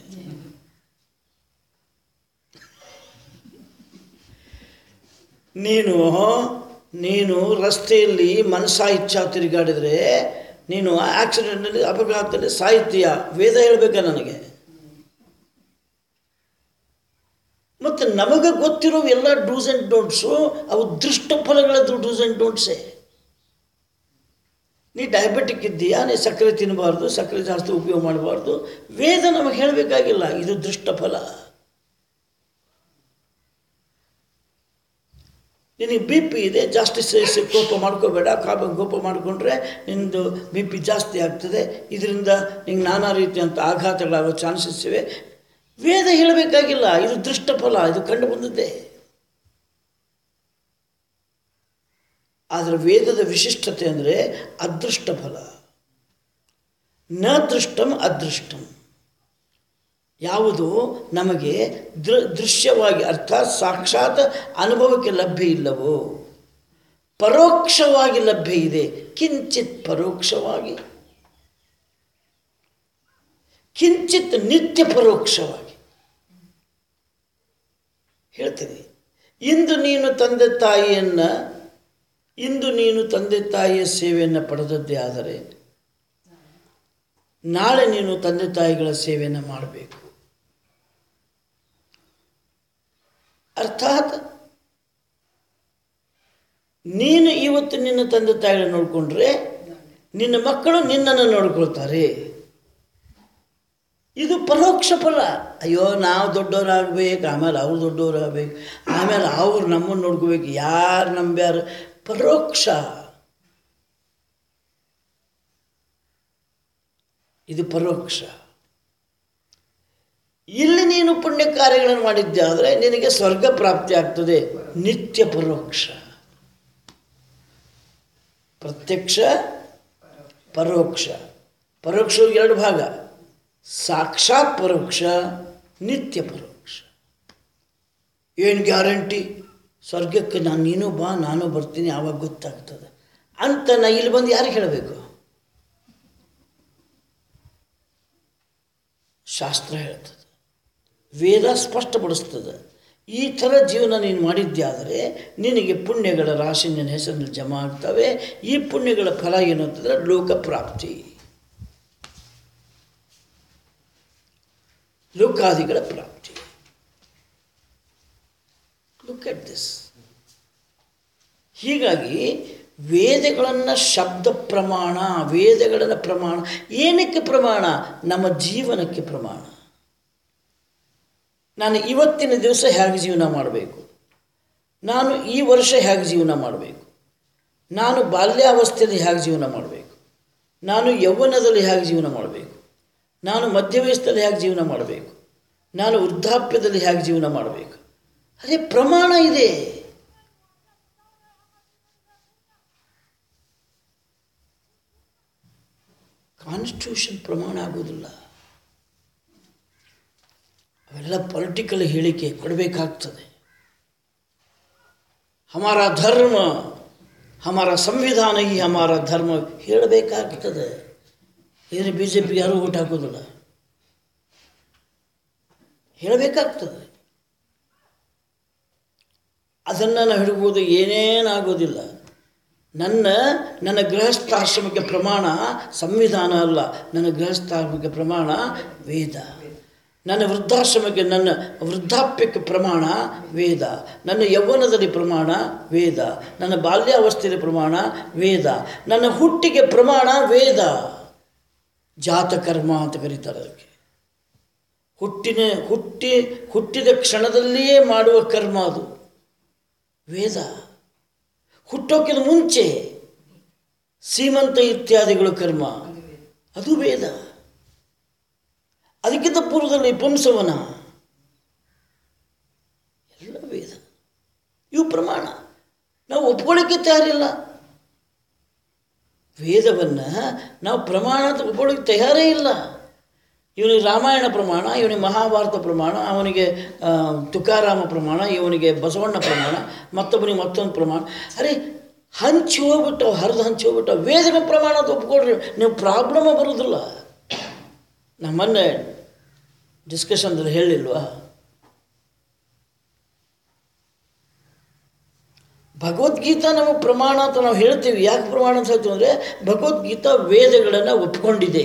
ನೀನು ನೀನು ರಸ್ತೆಯಲ್ಲಿ ಮನಸ್ಸಾ ಇಚ್ಛಾ ತಿರುಗಾಡಿದರೆ ನೀನು ಆಕ್ಸಿಡೆಂಟಲ್ಲಿ ಅಪಘಾತದಲ್ಲಿ ಸಾಹಿತ್ಯ ವೇದ ಹೇಳಬೇಕಾ ನನಗೆ ಮತ್ತು ನಮಗೆ ಗೊತ್ತಿರೋ ಎಲ್ಲ ಡೂಸ್ ಆ್ಯಂಡ್ ಡೋಂಟ್ಸು ಅವು ದೃಷ್ಟ ಫಲಗಳದ್ದು ಡೂಸ್ ಆ್ಯಂಡ್ ಡೋಂಟ್ಸೇ ನೀ ಡಯಾಬಿಟಿಕ್ ಇದ್ದೀಯಾ ನೀ ಸಕ್ಕರೆ ತಿನ್ನಬಾರ್ದು ಸಕ್ಕರೆ ಜಾಸ್ತಿ ಉಪಯೋಗ ಮಾಡಬಾರ್ದು ವೇದ ನಮಗೆ ಹೇಳಬೇಕಾಗಿಲ್ಲ ಇದು ದೃಷ್ಟ ಫಲ ನಿನಗೆ ಬಿ ಪಿ ಇದೆ ಜಾಸ್ತಿ ಸೇರಿಸಿ ಕೋಪ ಮಾಡ್ಕೋಬೇಡ ಕಾಪ ಕೋಪ ಮಾಡಿಕೊಂಡ್ರೆ ನಿಮ್ಮದು ಬಿ ಪಿ ಜಾಸ್ತಿ ಆಗ್ತದೆ ಇದರಿಂದ ನಿಂಗೆ ನಾನಾ ರೀತಿಯಂಥ ಆಘಾತಗಳಾಗೋ ಚಾನ್ಸಸ್ ಇವೆ ವೇದ ಹೇಳಬೇಕಾಗಿಲ್ಲ ಇದು ದೃಷ್ಟ ಫಲ ಇದು ಕಂಡು ಬಂದದ್ದೇ ಆದರೆ ವೇದದ ವಿಶಿಷ್ಟತೆ ಅಂದರೆ ಅದೃಷ್ಟ ಫಲ ನ ದೃಷ್ಟಂ ಅದೃಷ್ಟಂ ಯಾವುದು ನಮಗೆ ದೃ ದೃಶ್ಯವಾಗಿ ಅರ್ಥಾತ್ ಸಾಕ್ಷಾತ್ ಅನುಭವಕ್ಕೆ ಲಭ್ಯ ಇಲ್ಲವೋ ಪರೋಕ್ಷವಾಗಿ ಲಭ್ಯ ಇದೆ ಕಿಂಚಿತ್ ಪರೋಕ್ಷವಾಗಿ ಕಿಂಚಿತ್ ನಿತ್ಯ ಪರೋಕ್ಷವಾಗಿ ಹೇಳ್ತೀನಿ ಇಂದು ನೀನು ತಂದೆ ತಾಯಿಯನ್ನು ಇಂದು ನೀನು ತಂದೆ ತಾಯಿಯ ಸೇವೆಯನ್ನು ಪಡೆದದ್ದೇ ಆದರೆ ನಾಳೆ ನೀನು ತಂದೆ ತಾಯಿಗಳ ಸೇವೆಯನ್ನು ಮಾಡಬೇಕು ಅರ್ಥಾತ್ ನೀನು ಇವತ್ತು ನಿನ್ನ ತಂದೆ ತಾಯಿಗಳನ್ನ ನೋಡಿಕೊಂಡ್ರೆ ನಿನ್ನ ಮಕ್ಕಳು ನಿನ್ನನ್ನು ನೋಡ್ಕೊಳ್ತಾರೆ ಇದು ಪರೋಕ್ಷ ಫಲ ಅಯ್ಯೋ ನಾವು ದೊಡ್ಡವರಾಗಬೇಕು ಆಮೇಲೆ ಅವ್ರು ದೊಡ್ಡವರಾಗಬೇಕು ಆಮೇಲೆ ಅವ್ರು ನಮ್ಮನ್ನು ನೋಡ್ಕೋಬೇಕು ಯಾರು ನಂಬ್ಯಾರು ಪರೋಕ್ಷ ಇದು ಪರೋಕ್ಷ ಇಲ್ಲಿ ನೀನು ಪುಣ್ಯ ಕಾರ್ಯಗಳನ್ನು ಮಾಡಿದ್ದೆ ಆದರೆ ನಿನಗೆ ಸ್ವರ್ಗ ಪ್ರಾಪ್ತಿ ಆಗ್ತದೆ ನಿತ್ಯ ಪರೋಕ್ಷ ಪ್ರತ್ಯಕ್ಷ ಪರೋಕ್ಷ ಪರೋಕ್ಷ ಎರಡು ಭಾಗ ಸಾಕ್ಷಾತ್ ಪರೋಕ್ಷ ನಿತ್ಯ ಪರೋಕ್ಷ ಏನು ಗ್ಯಾರಂಟಿ ಸ್ವರ್ಗಕ್ಕೆ ನಾನು ನೀನು ಬಾ ನಾನು ಬರ್ತೀನಿ ಆವಾಗ ಗೊತ್ತಾಗ್ತದೆ ಅಂತ ನಾ ಇಲ್ಲಿ ಬಂದು ಯಾರಿಗೆ ಹೇಳಬೇಕು ಶಾಸ್ತ್ರ ಹೇಳ್ತದೆ ವೇದ ಸ್ಪಷ್ಟಪಡಿಸ್ತದೆ ಈ ಥರ ಜೀವನ ನೀನು ಮಾಡಿದ್ದೆ ಆದರೆ ನಿನಗೆ ಪುಣ್ಯಗಳ ರಾಶಿ ನಿನ್ನ ಹೆಸರಿನಲ್ಲಿ ಜಮಾ ಆಗ್ತವೆ ಈ ಪುಣ್ಯಗಳ ಫಲ ಏನು ಅಂತಂದರೆ ಲೋಕ ಪ್ರಾಪ್ತಿ ಲೋಕಾದಿಗಳ ಪ್ರಾಪ್ತಿ ಲುಕ್ ಅಟ್ ದಿಸ್ ಹೀಗಾಗಿ ವೇದಗಳನ್ನು ಶಬ್ದ ಪ್ರಮಾಣ ವೇದಗಳನ್ನು ಪ್ರಮಾಣ ಏನಕ್ಕೆ ಪ್ರಮಾಣ ನಮ್ಮ ಜೀವನಕ್ಕೆ ಪ್ರಮಾಣ ನಾನು ಇವತ್ತಿನ ದಿವಸ ಹೇಗೆ ಜೀವನ ಮಾಡಬೇಕು ನಾನು ಈ ವರ್ಷ ಹೇಗೆ ಜೀವನ ಮಾಡಬೇಕು ನಾನು ಬಾಲ್ಯಾವಸ್ಥೆಯಲ್ಲಿ ಹೇಗೆ ಜೀವನ ಮಾಡಬೇಕು ನಾನು ಯೌವನದಲ್ಲಿ ಹೇಗೆ ಜೀವನ ಮಾಡಬೇಕು ನಾನು ಮಧ್ಯ ವಯಸ್ಸಲ್ಲಿ ಹೇಗೆ ಜೀವನ ಮಾಡಬೇಕು ನಾನು ವೃದ್ಧಾಪ್ಯದಲ್ಲಿ ಹೇಗೆ ಜೀವನ ಮಾಡಬೇಕು ಅದೇ ಪ್ರಮಾಣ ಇದೆ ಕಾನ್ಸ್ಟಿಟ್ಯೂಷನ್ ಪ್ರಮಾಣ ಆಗೋದಿಲ್ಲ ಅವೆಲ್ಲ ಪೊಲಿಟಿಕಲ್ ಹೇಳಿಕೆ ಕೊಡಬೇಕಾಗ್ತದೆ ಹಮಾರ ಧರ್ಮ ಹಮಾರ ಸಂವಿಧಾನ ಈ ಹಮಾರ ಧರ್ಮ ಹೇಳಬೇಕಾಗ್ತದೆ ಏನು ಬಿ ಜೆ ಪಿ ಯಾರೂ ಓಟ್ ಹಾಕೋದಿಲ್ಲ ಹೇಳಬೇಕಾಗ್ತದೆ ಅದನ್ನು ನಾವು ಹಿಡ್ಬೋದು ಏನೇನಾಗೋದಿಲ್ಲ ನನ್ನ ನನ್ನ ಗೃಹಸ್ಥಾಶ್ರಮಕ್ಕೆ ಪ್ರಮಾಣ ಸಂವಿಧಾನ ಅಲ್ಲ ನನ್ನ ಗೃಹಸ್ಥಾಶ್ರಮಕ್ಕೆ ಪ್ರಮಾಣ ವೇದ ನನ್ನ ವೃದ್ಧಾಶ್ರಮಕ್ಕೆ ನನ್ನ ವೃದ್ಧಾಪ್ಯಕ್ಕೆ ಪ್ರಮಾಣ ವೇದ ನನ್ನ ಯೌವನದಲ್ಲಿ ಪ್ರಮಾಣ ವೇದ ನನ್ನ ಬಾಲ್ಯಾವಸ್ಥೆಯಲ್ಲಿ ಪ್ರಮಾಣ ವೇದ ನನ್ನ ಹುಟ್ಟಿಗೆ ಪ್ರಮಾಣ ವೇದ ಜಾತಕರ್ಮ ಅಂತ ಕರೀತಾರೆ ಅದಕ್ಕೆ ಹುಟ್ಟಿನ ಹುಟ್ಟಿ ಹುಟ್ಟಿದ ಕ್ಷಣದಲ್ಲಿಯೇ ಮಾಡುವ ಕರ್ಮ ಅದು ವೇದ ಹುಟ್ಟೋಕ್ಕಿಂತ ಮುಂಚೆ ಸೀಮಂತ ಇತ್ಯಾದಿಗಳು ಕರ್ಮ ಅದು ವೇದ ಅದಕ್ಕಿಂತ ಪೂರ್ವದಲ್ಲಿ ಪುಂಸವನ ಎಲ್ಲ ವೇದ ಇವು ಪ್ರಮಾಣ ನಾವು ಒಪ್ಕೊಳ್ಳಿಕ್ಕೆ ತಯಾರಿಲ್ಲ ವೇದವನ್ನು ನಾವು ಪ್ರಮಾಣ ಅಂತ ಒಪ್ಕೊಳ್ಳಿಕ್ಕೆ ತಯಾರೇ ಇಲ್ಲ ಇವನಿಗೆ ರಾಮಾಯಣ ಪ್ರಮಾಣ ಇವನಿಗೆ ಮಹಾಭಾರತ ಪ್ರಮಾಣ ಅವನಿಗೆ ಆ, ತುಕಾರಾಮ ಪ್ರಮಾಣ ಇವನಿಗೆ ಬಸವಣ್ಣ ಪ್ರಮಾಣ ಮತ್ತೊಬ್ಬನಿಗೆ ಮತ್ತೊಂದು ಪ್ರಮಾಣ ಅರೆ ಹಂಚಿ ಹೋಗ್ಬಿಟ್ಟು ಹರಿದು ಹಂಚಿ ಹೋಗ್ಬಿಟ್ಟು ವೇದಗಳ ಪ್ರಮಾಣ ಅಂತ ಒಪ್ಕೊಳ್ರಿ ನೀವು ಪ್ರಾಬ್ಲಮ ಬರೋದಿಲ್ಲ ನಾ ಮೊನ್ನೆ ಡಿಸ್ಕಷನ್ದಲ್ಲಿ ಹೇಳಿಲ್ವಾ ಭಗವದ್ಗೀತಾ ನಮಗೆ ಪ್ರಮಾಣ ಅಂತ ನಾವು ಹೇಳ್ತೀವಿ ಯಾಕೆ ಪ್ರಮಾಣ ಅಂತ ಹೇಳ್ತೀವಿ ಅಂದರೆ ಭಗವದ್ಗೀತಾ ವೇದಗಳನ್ನು ಒಪ್ಕೊಂಡಿದೆ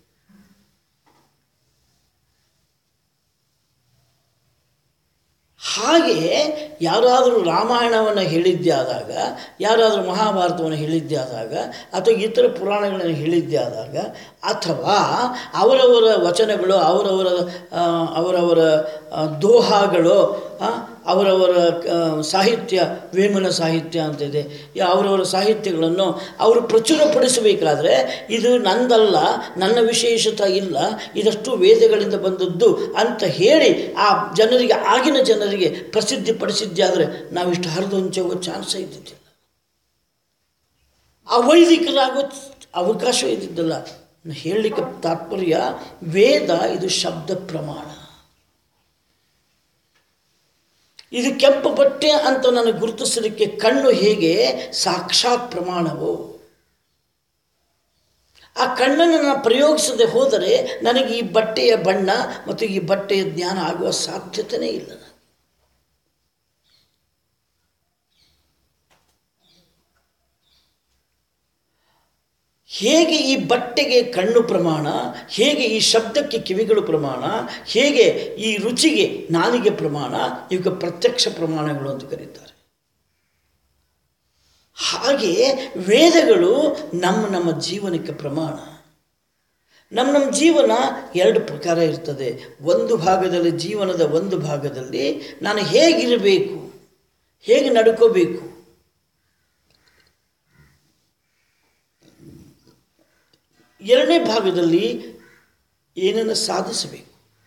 ಹಾಗೆ ಯಾರಾದರೂ ರಾಮಾಯಣವನ್ನು ಹೇಳಿದ್ದೇ ಆದಾಗ ಯಾರಾದರೂ ಮಹಾಭಾರತವನ್ನು ಹೇಳಿದ್ದೇ ಆದಾಗ ಅಥವಾ ಇತರ ಪುರಾಣಗಳನ್ನು ಹೇಳಿದ್ದೇ ಆದಾಗ ಅಥವಾ ಅವರವರ ವಚನಗಳು ಅವರವರ ಆ, ಅವರವರ ಆ, ದೋಹಾಗಳು ಆ, ಅವರವರ ಆ, ಸಾಹಿತ್ಯ ವೇಮನ ಸಾಹಿತ್ಯ ಅಂತಿದೆ ಈ ಅವರವರ ಸಾಹಿತ್ಯಗಳನ್ನು ಅವರು ಪ್ರಚುರಪಡಿಸಬೇಕಾದ್ರೆ ಇದು ನಂದಲ್ಲ ನನ್ನ ವಿಶೇಷತೆ ಇಲ್ಲ ಇದಷ್ಟು ವೇದಗಳಿಂದ ಬಂದದ್ದು ಅಂತ ಹೇಳಿ ಆ ಜನರಿಗೆ ಆಗಿನ ಜನರಿಗೆ ಪ್ರಸಿದ್ಧಿ ಪಡಿಸಿದ್ದೆ ಆದರೆ ನಾವಿಷ್ಟು ಹರಿದು ಹಂಚೋಗೋ ಚಾನ್ಸ್ ಇದ್ದಿದ್ದಿಲ್ಲ ಅವೈದಿಕರಾಗೋ ಅವಕಾಶ ಇದ್ದಿದ್ದಲ್ಲ ಹೇಳಲಿಕ್ಕೆ ತಾತ್ಪರ್ಯ ವೇದ ಇದು ಶಬ್ದ ಪ್ರಮಾಣ ಇದು ಕೆಂಪು ಬಟ್ಟೆ ಅಂತ ನನಗೆ ಗುರುತಿಸಲಿಕ್ಕೆ ಕಣ್ಣು ಹೇಗೆ ಸಾಕ್ಷಾತ್ ಪ್ರಮಾಣವು ಆ ಕಣ್ಣನ್ನು ನಾನು ಪ್ರಯೋಗಿಸದೆ ಹೋದರೆ ನನಗೆ ಈ ಬಟ್ಟೆಯ ಬಣ್ಣ ಮತ್ತು ಈ ಬಟ್ಟೆಯ ಜ್ಞಾನ ಆಗುವ ಸಾಧ್ಯತೆಯೇ ಇಲ್ಲ ನನಗೆ. ಹೇಗೆ ಈ ಬಟ್ಟೆಗೆ ಕಣ್ಣು ಪ್ರಮಾಣ ಹೇಗೆ ಈ ಶಬ್ದಕ್ಕೆ ಕಿವಿಗಳು ಪ್ರಮಾಣ ಹೇಗೆ ಈ ರುಚಿಗೆ ನಾಲಿಗೆ ಪ್ರಮಾಣ ಇವಕ್ಕೆ ಪ್ರತ್ಯಕ್ಷ ಪ್ರಮಾಣಗಳು ಅಂತ ಕರೀತಾರೆ ಹಾಗೆ ವೇದಗಳು ನಮ್ಮ ನಮ್ಮ ಜೀವನಕ್ಕೆ ಪ್ರಮಾಣ ನಮ್ಮ ನಮ್ಮ ಜೀವನ ಎರಡು ಪ್ರಕಾರ ಇರ್ತದೆ ಒಂದು ಭಾಗದಲ್ಲಿ ಜೀವನದ ಒಂದು ಭಾಗದಲ್ಲಿ ನಾನು ಹೇಗಿರಬೇಕು ಹೇಗೆ ನಡ್ಕೋಬೇಕು ಎರಡನೇ ಭಾಗದಲ್ಲಿ ಏನನ್ನು ಸಾಧಿಸಬೇಕು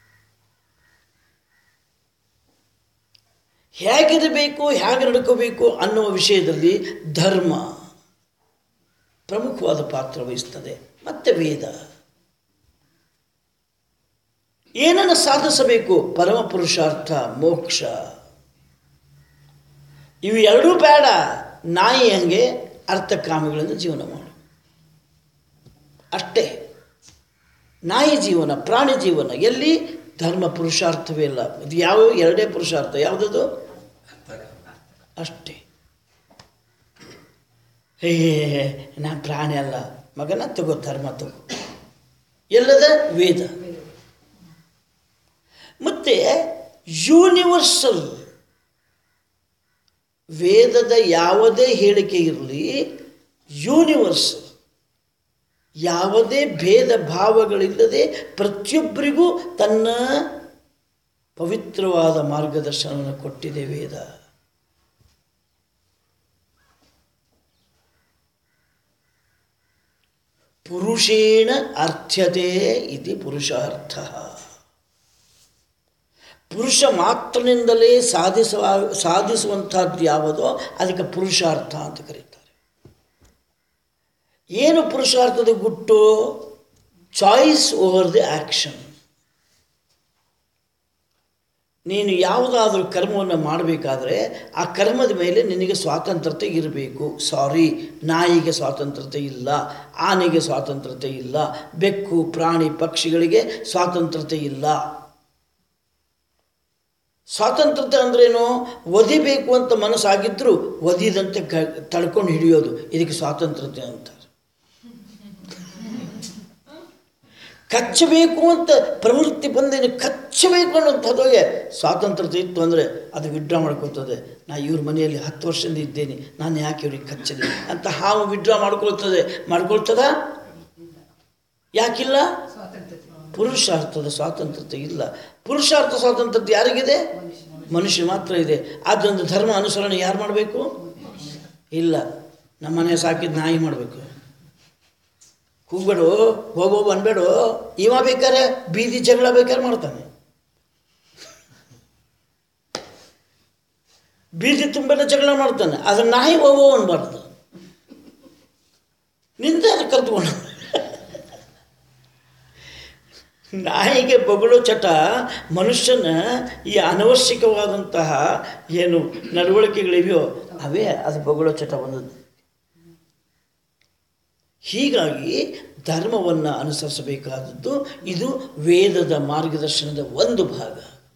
ಹೇಗಿರಬೇಕು ಹೇಗೆ ನಡ್ಕೋಬೇಕು ಅನ್ನುವ ವಿಷಯದಲ್ಲಿ ಧರ್ಮ ಪ್ರಮುಖವಾದ ಪಾತ್ರ ವಹಿಸ್ತದೆ ಮತ್ತು ವೇದ ಏನನ್ನು ಸಾಧಿಸಬೇಕು ಪರಮ ಪುರುಷಾರ್ಥ ಮೋಕ್ಷ ಇವು ಎರಡೂ ಬೇಡ ನಾಯಿ ಹಂಗೆ ಅರ್ಥಕಾಮಿಗಳನ್ನು ಜೀವನ ಮಾಡು ಅಷ್ಟೇ ನಾಯಿ ಜೀವನ ಪ್ರಾಣಿ ಜೀವನ ಎಲ್ಲಿ ಧರ್ಮ ಪುರುಷಾರ್ಥವೇ ಇಲ್ಲ ಇದು ಯಾವ ಎರಡೇ ಪುರುಷಾರ್ಥ ಯಾವುದದು ಅಷ್ಟೇ ಹೇ ನಾನು ಪ್ರಾಣಿ ಅಲ್ಲ ಮಗನ ತಗೋ ಧರ್ಮ ತಗೋ ಎಲ್ಲದ ವೇದ ಮತ್ತು ಯೂನಿವರ್ಸಲ್ ವೇದದ ಯಾವುದೇ ಹೇಳಿಕೆ ಇರಲಿ ಯೂನಿವರ್ಸಲ್ ಯಾವುದೇ ಭೇದ ಭಾವಗಳಿಲ್ಲದೆ ಪ್ರತಿಯೊಬ್ಬರಿಗೂ ತನ್ನ ಪವಿತ್ರವಾದ ಮಾರ್ಗದರ್ಶನವನ್ನು ಕೊಟ್ಟಿದೆ ವೇದ ಪುರುಷೇಣ ಅರ್ಥ್ಯತೆ ಇತಿ ಪುರುಷಾರ್ಥ ಪುರುಷ ಮಾತ್ರನಿಂದಲೇ ಸಾಧಿಸುವ ಸಾಧಿಸುವಂಥದ್ದು ಯಾವುದೋ ಅದಕ್ಕೆ ಪುರುಷಾರ್ಥ ಅಂತ ಕರೀತಾರೆ ಏನು ಪುರುಷಾರ್ಥದ ಗುಟ್ಟು ಚಾಯ್ಸ್ ಓವರ್ ದಿ ಆ್ಯಕ್ಷನ್ ನೀನು ಯಾವುದಾದ್ರೂ ಕರ್ಮವನ್ನು ಮಾಡಬೇಕಾದ್ರೆ ಆ ಕರ್ಮದ ಮೇಲೆ ನಿನಗೆ ಸ್ವಾತಂತ್ರ್ಯತೆ ಇರಬೇಕು ಸಾರಿ ನಾಯಿಗೆ ಸ್ವಾತಂತ್ರ್ಯತೆ ಇಲ್ಲ ಆನೆಗೆ ಸ್ವಾತಂತ್ರ್ಯತೆ ಇಲ್ಲ ಬೆಕ್ಕು ಪ್ರಾಣಿ ಪಕ್ಷಿಗಳಿಗೆ ಸ್ವಾತಂತ್ರ್ಯತೆ ಇಲ್ಲ ಸ್ವಾತಂತ್ರ್ಯತೆ ಅಂದ್ರೇನು ಒದಿಬೇಕು ಅಂತ ಮನಸ್ಸಾಗಿದ್ದರೂ ಒದಿದಂತೆ ಕ ತಡ್ಕೊಂಡು ಹಿಡಿಯೋದು ಇದಕ್ಕೆ ಸ್ವಾತಂತ್ರ್ಯತೆ ಅಂತಾರೆ ಕಚ್ಚಬೇಕು ಅಂತ ಪ್ರವೃತ್ತಿ ಬಂದೇನೆ ಕಚ್ಚಬೇಕು ಅನ್ನೋಂಥದ್ದೋಗೆ ಸ್ವಾತಂತ್ರ್ಯತೆ ಇತ್ತು ಅಂದರೆ ಅದು ವಿಡ್ರಾ ಮಾಡ್ಕೊಳ್ತದೆ ನಾ ಇವ್ರ ಮನೆಯಲ್ಲಿ ಹತ್ತು ವರ್ಷದಿಂದ ಇದ್ದೇನೆ ನಾನು ಯಾಕೆ ಇವ್ರಿಗೆ ಕಚ್ಚಲಿ ಅಂತ ಹಾವು ವಿಡ್ರಾ ಮಾಡ್ಕೊಳ್ತದೆ ಮಾಡ್ಕೊಳ್ತದ ಯಾಕಿಲ್ಲ ಪುರುಷಾರ್ಥದ ಸ್ವಾತಂತ್ರ್ಯತೆ ಇಲ್ಲ ಪುರುಷಾರ್ಥ ಸ್ವಾತಂತ್ರ್ಯತೆ ಯಾರಿಗಿದೆ ಮನುಷ್ಯ ಮಾತ್ರ ಇದೆ ಆದ್ದರಿಂದ ಧರ್ಮ ಅನುಸರಣೆ ಯಾರು ಮಾಡಬೇಕು ಇಲ್ಲ ನಮ್ಮ ಮನೆ ಸಾಕಿದ ನಾಯಿ ಮಾಡಬೇಕು ಕೂಗ್ಬೇಡು ಹೋಗೋ ಅನ್ಬೇಡು ಇವ ಬೇಕಾರೆ ಬೀದಿ ಜಗಳ ಬೇಕಾದ್ರೆ ಮಾಡ್ತಾನೆ ಬೀದಿ ತುಂಬೆಲ್ಲ ಜಗಳ ಮಾಡ್ತಾನೆ ಅದ್ರ ನಾಯಿ ಹೋಗೋ ಅನ್ಬಾರ್ದು ನಿಂದ ಅದು ಕಲ್ತ್ಕೊಂಡು ನಾಯಿಗೆ ಬೊಗಳು ಚಟ ಮನುಷ್ಯನ ಈ ಅನವಶ್ಯಕವಾದಂತಹ ಏನು ನಡವಳಿಕೆಗಳಿವೆಯೋ ಅವೇ ಅದು ಬೊಗಳು ಚಟ ಬಂದದ್ದು ಹೀಗಾಗಿ ಧರ್ಮವನ್ನು ಅನುಸರಿಸಬೇಕಾದದ್ದು ಇದು ವೇದದ ಮಾರ್ಗದರ್ಶನದ ಒಂದು ಭಾಗ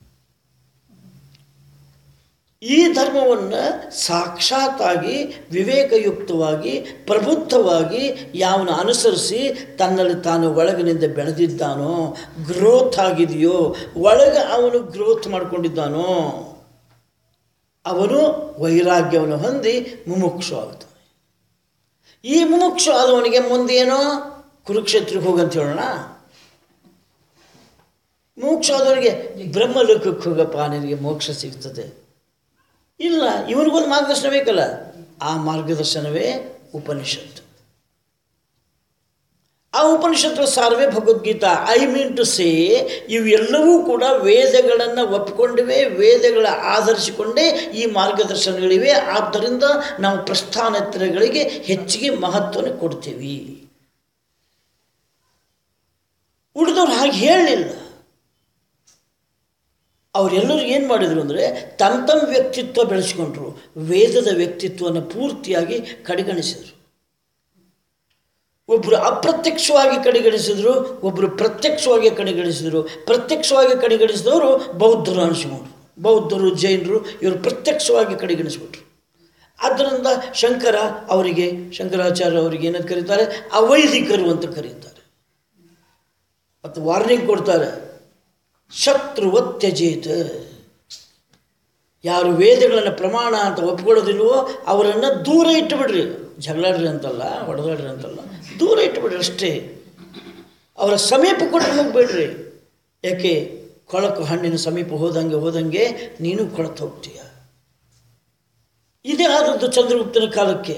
ಈ ಧರ್ಮವನ್ನು ಸಾಕ್ಷಾತ್ತಾಗಿ ವಿವೇಕಯುಕ್ತವಾಗಿ ಪ್ರಬುದ್ಧವಾಗಿ ಯಾವನು ಅನುಸರಿಸಿ ತನ್ನಲ್ಲಿ ತಾನು ಒಳಗಿನಿಂದ ಬೆಳೆದಿದ್ದಾನೋ ಗ್ರೋತ್ ಆಗಿದೆಯೋ ಒಳಗೆ ಅವನು ಗ್ರೋತ್ ಮಾಡಿಕೊಂಡಿದ್ದಾನೋ ಅವನು ವೈರಾಗ್ಯವನ್ನು ಹೊಂದಿ ಮುಮುಕ್ಷು ಆಗ್ತಾನೆ ಈ ಮುಮುಕ್ಷು ಆದವನಿಗೆ ಮುಂದೇನೋ ಕುರುಕ್ಷೇತ್ರಕ್ಕೆ ಹೋಗಂತ ಹೇಳೋಣ ಮೋಕ್ಷ ಆದವನಿಗೆ ಬ್ರಹ್ಮಲೋಕಕ್ಕೆ ಹೋಗಪ್ಪ ನಿನಗೆ ಮೋಕ್ಷ ಸಿಗ್ತದೆ ಇಲ್ಲ ಇವನಿಗೊಂದು ಮಾರ್ಗದರ್ಶನ ಬೇಕಲ್ಲ ಆ ಮಾರ್ಗದರ್ಶನವೇ ಉಪನಿಷತ್ತು ಆ ಉಪನಿಷತ್ತು ಸಾರವೇ Bhagavad Gita I mean to say ಇವೆಲ್ಲವೂ ಕೂಡ ವೇದಗಳನ್ನು ಒಪ್ಪಿಕೊಂಡಿವೆ ವೇದಗಳ ಆಧರಿಸಿಕೊಂಡೇ ಈ ಮಾರ್ಗದರ್ಶನಗಳಿವೆ ಆದ್ದರಿಂದ ನಾವು ಪ್ರಸ್ಥಾನತ್ರಗಳಿಗೆ ಹೆಚ್ಚಿಗೆ ಮಹತ್ವನ ಕೊಡ್ತೀವಿ ಉಳಿದವ್ರು ಹಾಗೆ ಹೇಳಲಿಲ್ಲ ಅವರೆಲ್ಲರೂ ಏನು ಮಾಡಿದರು ಅಂದರೆ ತಮ್ಮ ತಮ್ಮ ವ್ಯಕ್ತಿತ್ವ ಬೆಳೆಸ್ಕೊಂಡ್ರು ವೇದದ ವ್ಯಕ್ತಿತ್ವವನ್ನು ಪೂರ್ತಿಯಾಗಿ ಕಡೆಗಣಿಸಿದರು ಒಬ್ಬರು ಅಪ್ರತ್ಯಕ್ಷವಾಗಿ ಕಡೆಗಣಿಸಿದ್ರು ಒಬ್ಬರು ಪ್ರತ್ಯಕ್ಷವಾಗಿ ಕಡೆಗಣಿಸಿದರು ಪ್ರತ್ಯಕ್ಷವಾಗಿ ಕಡೆಗಣಿಸಿದವರು ಬೌದ್ಧರು ಅನಿಸ್ಕೊಂಡ್ರು ಬೌದ್ಧರು ಜೈನರು ಇವರು ಪ್ರತ್ಯಕ್ಷವಾಗಿ ಕಡೆಗಣಿಸ್ಬಿಟ್ರು ಆದ್ದರಿಂದ ಶಂಕರ ಅವರಿಗೆ ಶಂಕರಾಚಾರ್ಯ ಅವರಿಗೆ ಏನಂತ ಕರೀತಾರೆ ಅವೈದಿಕರು ಅಂತ ಕರೀತಾರೆ ಮತ್ತು ವಾರ್ನಿಂಗ್ ಕೊಡ್ತಾರೆ ಶತ್ರುವತ್ಯಜೇತ ಯಾರು ವೇದಗಳನ್ನು ಪ್ರಮಾಣ ಅಂತ ಒಪ್ಕೊಳ್ಳೋದಿಲ್ವೋ ಅವರನ್ನು ದೂರ ಇಟ್ಟುಬಿಡ್ರಿ ಜಗಳಾಡ್ರಿ ಅಂತಲ್ಲ ಹೊಡೆದಾಡ್ರಿ ಅಂತಲ್ಲ ದೂರ ಇಟ್ಟುಬಿಡ್ರಿ ಅಷ್ಟೇ ಅವರ ಸಮೀಪ ಕೂಡ ಹೋಗ್ಬೇಡ್ರಿ ಯಾಕೆ ಕೊಳಕು ಹಣ್ಣಿನ ಸಮೀಪ ಹೋದಂಗೆ ಹೋದಂಗೆ ನೀನು ಕೊಳತು ಹೋಗ್ತೀಯ ಇದೇ ಆದದ್ದು ಚಂದ್ರಗುಪ್ತನ ಕಾಲಕ್ಕೆ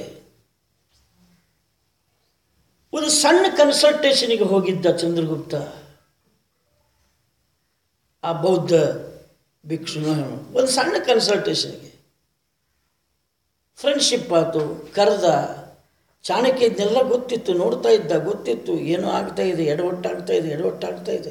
ಒಂದು ಸಣ್ಣ ಕನ್ಸಲ್ಟೇಷನಿಗೆ ಹೋಗಿದ್ದ ಚಂದ್ರಗುಪ್ತ ಆ ಬೌದ್ಧ ಭಿಕ್ಷುನ ಒಂದು ಸಣ್ಣ ಕನ್ಸಲ್ಟೇಷನ್ಗೆ ಫ್ರೆಂಡ್ಶಿಪ್ ಆಯಿತು ಕರೆದ ಚಾಣಕ್ಯ ಇದನ್ನೆಲ್ಲ ಗೊತ್ತಿತ್ತು ನೋಡ್ತಾ ಇದ್ದ ಗೊತ್ತಿತ್ತು ಏನೋ ಆಗ್ತಾ ಇದೆ ಎಡವಟ್ಟಾಗ್ತಾ ಇದೆ ಎಡವಟ್ಟಾಗ್ತಾ ಇದೆ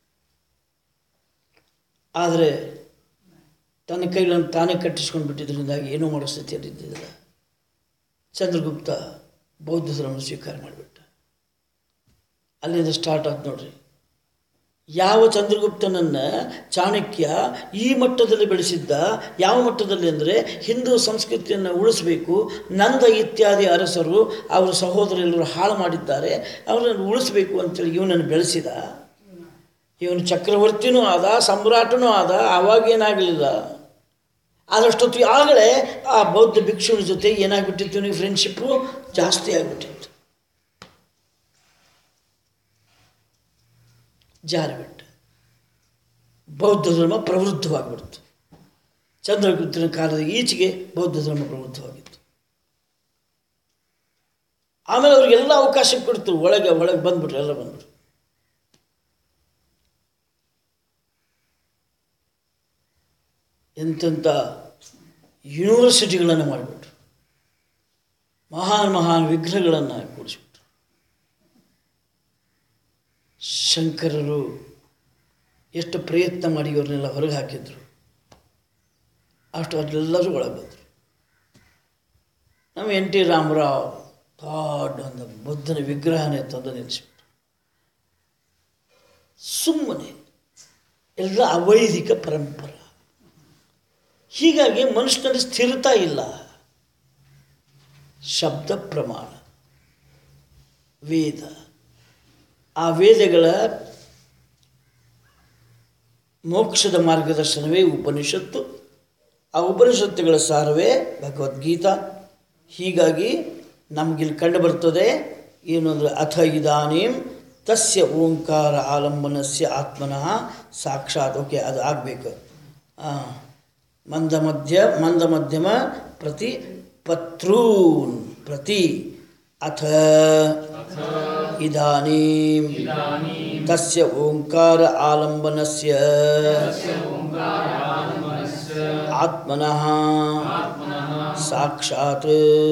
ಆದರೆ ತನ್ನ ಕೈಗಳನ್ನು ತಾನೇ ಕಟ್ಟಿಸ್ಕೊಂಡು ಬಿಟ್ಟಿದ್ರಿಂದಾಗಿ ಏನೂ ಮಾಡೋ ಸ್ಥಿತಿಯಲ್ಲಿದ್ದಿಲ್ಲ ಚಂದ್ರಗುಪ್ತ ಬೌದ್ಧ ಧರ್ಮ ಸ್ವೀಕಾರ ಮಾಡಿಬಿಟ್ಟ ಅಲ್ಲಿಂದ ಸ್ಟಾರ್ಟ್ ಆಯ್ತು ನೋಡ್ರಿ ಯಾವ ಚಂದ್ರಗುಪ್ತನನ್ನು ಚಾಣಕ್ಯ ಈ ಮಟ್ಟದಲ್ಲಿ ಬೆಳೆಸಿದ್ದ ಯಾವ ಮಟ್ಟದಲ್ಲಿ ಅಂದರೆ ಹಿಂದೂ ಸಂಸ್ಕೃತಿಯನ್ನು ಉಳಿಸಬೇಕು ನಂದ ಇತ್ಯಾದಿ ಅರಸರು ಅವರ ಸಹೋದರೆಲ್ಲರೂ ಹಾಳು ಮಾಡಿದ್ದಾರೆ ಅವರನ್ನು ಉಳಿಸಬೇಕು ಅಂತೇಳಿ ಇವನನ್ನು ಬೆಳೆಸಿದ ಇವನು ಚಕ್ರವರ್ತಿನೂ ಆದ ಸಮ್ರಾಟನೂ ಆದ ಆವಾಗೇನಾಗಲಿಲ್ಲ ಆದಷ್ಟೊತ್ತಿಗೆ ಆಗಲೇ ಆ ಬೌದ್ಧ ಭಿಕ್ಷುವಿನ ಜೊತೆ ಏನಾಗ್ಬಿಟ್ಟಿತ್ತು ಇವನಿಗೆ ಫ್ರೆಂಡ್ಶಿಪ್ಪು ಜಾಸ್ತಿ ಆಗಿಬಿಟ್ಟಿತ್ತು ಜಾರಿಬಿಟ್ಟ ಬೌದ್ಧ ಧರ್ಮ ಪ್ರವೃದ್ಧವಾಗಿಬಿಡ್ತು ಚಂದ್ರಗುಪ್ತನ ಕಾಲದ ಈಚೆಗೆ ಬೌದ್ಧ ಧರ್ಮ ಪ್ರವೃದ್ಧವಾಗಿತ್ತು ಆಮೇಲೆ ಅವ್ರಿಗೆಲ್ಲ ಅವಕಾಶ ಕೊಡ್ತು ಒಳಗೆ ಒಳಗೆ ಬಂದ್ಬಿಟ್ರು ಎಲ್ಲ ಬಂದ್ಬಿಟ್ರು ಎಂತೆಂಥ ಯೂನಿವರ್ಸಿಟಿಗಳನ್ನು ಮಾಡಿಬಿಟ್ರು ಮಹಾನ್ ಮಹಾನ್ ವಿಗ್ರಹಗಳನ್ನು ಕೂಡಿಸ್ಬಿಟ್ರು ಶಂಕರರು ಎಷ್ಟು ಪ್ರಯತ್ನ ಮಾಡಿ ಇವ್ರನ್ನೆಲ್ಲ ಹೊರಗೆ ಹಾಕಿದ್ರು ಅಷ್ಟು ಅದೆಲ್ಲರೂ ಒಳಗೆ ಬಂದರು ನಮ್ಮ ಎನ್ ಟಿ ರಾಮರಾವ್ ದೊಡ್ಡ ಒಂದು ಬುದ್ಧನ ವಿಗ್ರಹನೇ ತಂದು ನಿಲ್ಲಿಸ್ಬಿಟ್ರು ಸುಮ್ಮನೆ ಎಲ್ಲ ಅವೈದಿಕ ಪರಂಪರ ಹೀಗಾಗಿ ಮನುಷ್ಯನಲ್ಲಿ ಸ್ಥಿರತಾ ಇಲ್ಲ ಶಬ್ದ ಪ್ರಮಾಣ ವೇದ ಆ ವೇದಗಳ ಮೋಕ್ಷದ ಮಾರ್ಗದರ್ಶನವೇ ಉಪನಿಷತ್ತು ಆ ಉಪನಿಷತ್ತುಗಳ ಸಾರವೇ ಭಗವದ್ಗೀತಾ ಹೀಗಾಗಿ ನಮಗಿಲ್ಲಿ ಕಂಡು ಬರ್ತದೆ ಏನು ಅಂದರೆ ಅಥ ಇದಾನೀಂ ತಸ್ಯ ಓಂಕಾರ ಆಲಂಬನಸ್ಯ ಆತ್ಮನಃ ಸಾಕ್ಷಾತ್ ಓಕೆ ಅದು ಆಗಬೇಕು ಮಂದ ಮಧ್ಯ ಮಂದ ಮಧ್ಯಮ ಪ್ರತಿ ಪತ್ರೂನ್ ಪ್ರತಿ ಅಥ ಇದಾನೀಂ ತಸ್ಯ ಓಂಕಾರ ಆಲಂಬನಸ್ಯ ಆತ್ಮನಃ ಸಾಕ್ಷಾತ್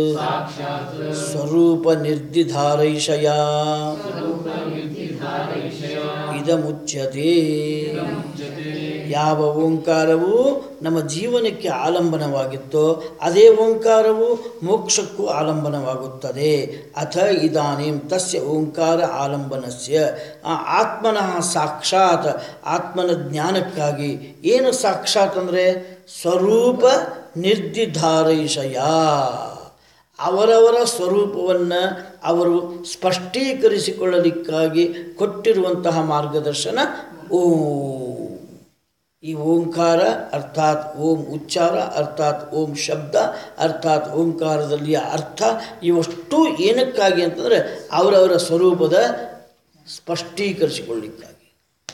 ಸ್ವರೂಪ ನಿರ್ದಿಧಾರೈಷಯ ಇದಮುಚ್ಯತೆ ಯಾವ ಓಂಕಾರವು ನಮ್ಮ ಜೀವನಕ್ಕೆ ಆಲಂಬನವಾಗಿತ್ತೋ ಅದೇ ಓಂಕಾರವು ಮೋಕ್ಷಕ್ಕೂ ಆಲಂಬನವಾಗುತ್ತದೆ ಅಥ ಇದಾನೀಂ ತಸ್ಯ ಓಂಕಾರ ಆಲಂಬನಸ್ಯ ಆ ಆತ್ಮನಃ ಸಾಕ್ಷಾತ್ ಆತ್ಮನ ಜ್ಞಾನಕ್ಕಾಗಿ ಏನು ಸಾಕ್ಷಾತ್ ಅಂದರೆ ಸ್ವರೂಪ ನಿರ್ದಿಧಾರೈಷಯ ಅವರವರ ಸ್ವರೂಪವನ್ನು ಅವರು ಸ್ಪಷ್ಟೀಕರಿಸಿಕೊಳ್ಳಲಿಕ್ಕಾಗಿ ಕೊಟ್ಟಿರುವಂತಹ ಮಾರ್ಗದರ್ಶನ ಓಂ ಈ ಓಂಕಾರ ಅರ್ಥಾತ್ ಓಂ ಉಚ್ಚಾರ ಅರ್ಥಾತ್ ಓಂ ಶಬ್ದ ಅರ್ಥಾತ್ ಓಂಕಾರದಲ್ಲಿಯ ಅರ್ಥ ಇವಷ್ಟು ಏನಕ್ಕಾಗಿ ಅಂತಂದರೆ ಅವರವರ ಸ್ವರೂಪದ ಸ್ಪಷ್ಟೀಕರಿಸಿಕೊಳ್ಳಿಕ್ಕಾಗಿ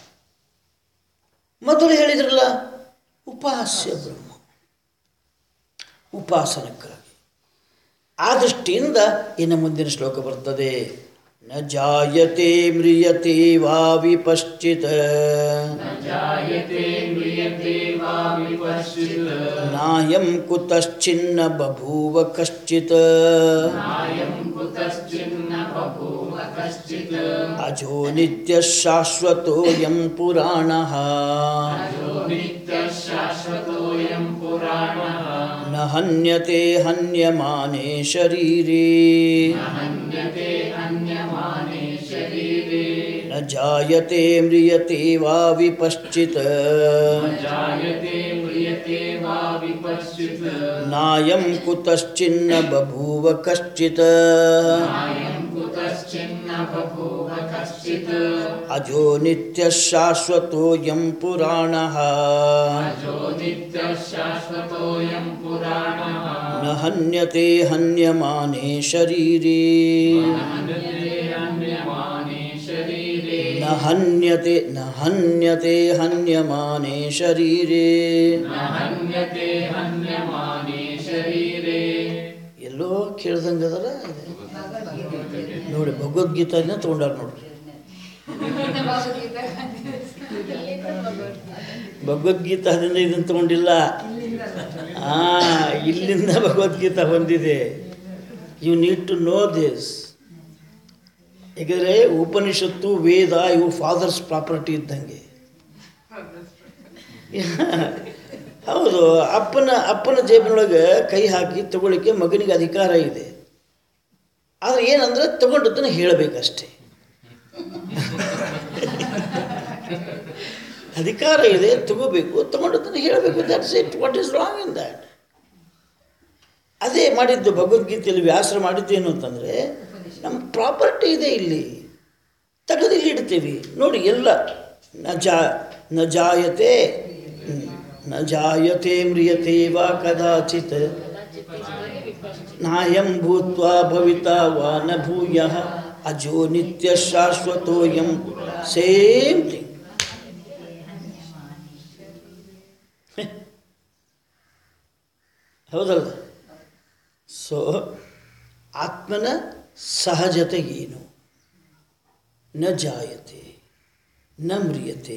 ಮೊದಲು ಹೇಳಿದ್ರಲ್ಲ ಉಪಾಸ್ಯ ಬ್ರಹ್ಮ ಉಪಾಸನಕ್ಕಾಗಿ ಆ ದೃಷ್ಟಿಯಿಂದ ಇನ್ನು ಮುಂದಿನ ಶ್ಲೋಕ ಬರ್ತದೆ ನ ಜಾಯತೆ ಮ್ರಿಯತೆ ವಾ ವಿಪಶ್ಚಿತ್ जायते म्रियते वा विपश्चित् ನಾಯಂ ಕುತಶ್ಚಿನ್ನ ಬಭೂವ ಕಶ್ಚಿತ್ नायं कुतश्चिन्न बभूव कश्चित् ಅಜೋ ನಿತ್ಯ ಶಾಶ್ವತೋಯಂ ಪುರಾಣಃ यो नित्यः शाश्वतोऽयं पुराणः ನ ಹನ್ಯತೆ ಹನ್ಯಮಾನೆ ಶರೀರೇ हन्यते हन्यमाने शरीरे ನ ಜಾಯತೆ ಮ್ರಿಯತೆ ವಾ ವಿಪಶ್ಚಿತ್ जायते म्रियते वा विपश्चित् ನಾಯಂ ಕುತಶ್ಚಿನ್ನ ಬಭೂವ ಕಶ್ಚಿತ್ नायं कुतश्चिन्न बभूव कश्चित् ಅಜೋ ನಿತ್ಯ ಶಾಶ್ವತೋಯಂ ಪುರಾಣಃ जो नित्यः शाश्वतोऽयं पुराणः ನ ಹನ್ಯತೆ ಹನ್ಯಮಾನೆ ಶರೀರೇ हन्यते हन्यमाने शरीरे ನ ಹನ್ಯತೆ ನ ಹನ್ಯತೆ ಹನ್ಯಮಾನೆ ಶರೀರೇ न हन्यते हन्यमाने शरीरे ಎಲ್ಲೋ ಕೇಳ್ದಂಗದರ ನೋಡಿ ಭಗವದ್ಗೀತೆನ ತಗೊಂಡಾರ ನೋಡ್ರಿ ಭಗವದ್ಗೀತಾ ಅದರಿಂದ ಇದನ್ನು ತಗೊಂಡಿಲ್ಲ ಆ ಇಲ್ಲಿಂದ ಭಗವದ್ಗೀತಾ ಬಂದಿದೆ you need to know this ಯಾಕಂದರೆ ಉಪನಿಷತ್ತು ವೇದ ಇವು ಫಾದರ್ಸ್ ಪ್ರಾಪರ್ಟಿ ಇದ್ದಂಗೆ ಹೌದು ಅಪ್ಪನ ಅಪ್ಪನ ಜೇಬಿನೊಳಗೆ ಕೈ ಹಾಕಿ ತಗೊಳ್ಳಿಕ್ಕೆ ಮಗನಿಗೆ ಅಧಿಕಾರ ಇದೆ ಆದರೆ ಏನಂದ್ರೆ ತಗೊಂಡದ್ದನ್ನು ಹೇಳಬೇಕಷ್ಟೇ ಅಧಿಕಾರ ಇದೆ ತಗೋಬೇಕು ತಗೊಂಡದ್ದನ್ನು ಹೇಳಬೇಕು that's it what is wrong in that ಅದೇ ಮಾಡಿದ್ದು ಭಗವದ್ಗೀತೆಯಲ್ಲಿ ವ್ಯಾಸರ ಮಾಡಿದ್ದು ಏನು ಅಂತಂದರೆ ನಮ್ಮ ಪ್ರಾಪರ್ಟಿ ಇದೆ ಇಲ್ಲಿ ತೆಗೆದು ಇಲ್ಲಿ ಇಡ್ತೀವಿ ನೋಡಿ ಎಲ್ಲ ನ ಜಾ ನ ಜಾಯತೆ ಹ್ಮ್. ನ ಜಾಯತೆ ಮ್ರಿಯತೆ ವಾ ಕದಾಚಿತ್ ನಾಯಂ ಭೂತ್ವಾ ಭವಿತಾ ವಾ ನ ಭೂಯ ಅಜೋ ನಿತ್ಯ ಶಾಶ್ವತೋಯಂ ಸೇಮ್ ಥಿಂಗ್ ಹೌದಲ್ಲ ಸೊ ಆತ್ಮನ ಸಹಜತೆ ಏನು ನ ಜಾಯತೆ ನ ಮ್ರಿಯತೆ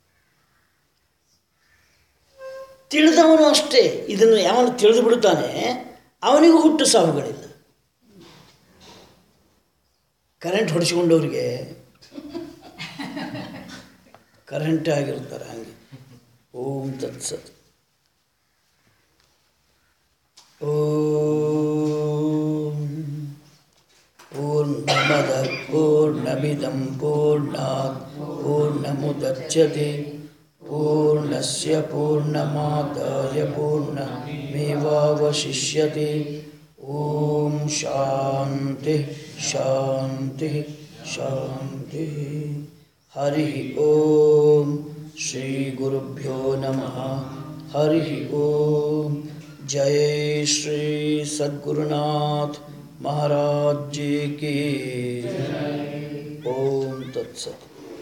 ತಿಳಿದವನು ಅಷ್ಟೇ ಇದನ್ನು ಯಾವನು ತಿಳಿದು ಬಿಡುತ್ತಾನೆ ಅವನಿಗೂ ಹುಟ್ಟು ಸಾವುಗಳಿಲ್ಲ ಕರೆಂಟ್ ಹೊಡಿಸ್ಕೊಂಡವ್ರಿಗೆ ಕರೆಂಟ್ ಆಗಿರ್ತಾರೆ ಹಂಗೆ ಓಂ ತತ್ಸತ್ ಓಂ ಪೂರ್ಣಮದ ಪೂರ್ಣಮಿದಂ ಪೂರ್ಣಾತ್ ಪೂರ್ಣಮುದಚ್ಯತೆ ಪೂರ್ಣಸ್ಯ ಪೂರ್ಣಮಾದಾಯ ಪೂರ್ಣಮೇವಾವಶಿಷ್ಯತೆ ಓಂ ಶಾಂತಿ ಶಾಂತಿ ಶಾಂತಿ ಹರಿ ಓಂ ಶ್ರೀ ಗುರುಭ್ಯೋ ನಮಃ ಹರಿ ಓಂ जय श्री सद्गुरुनाथ महाराज जी की ओम तत्सत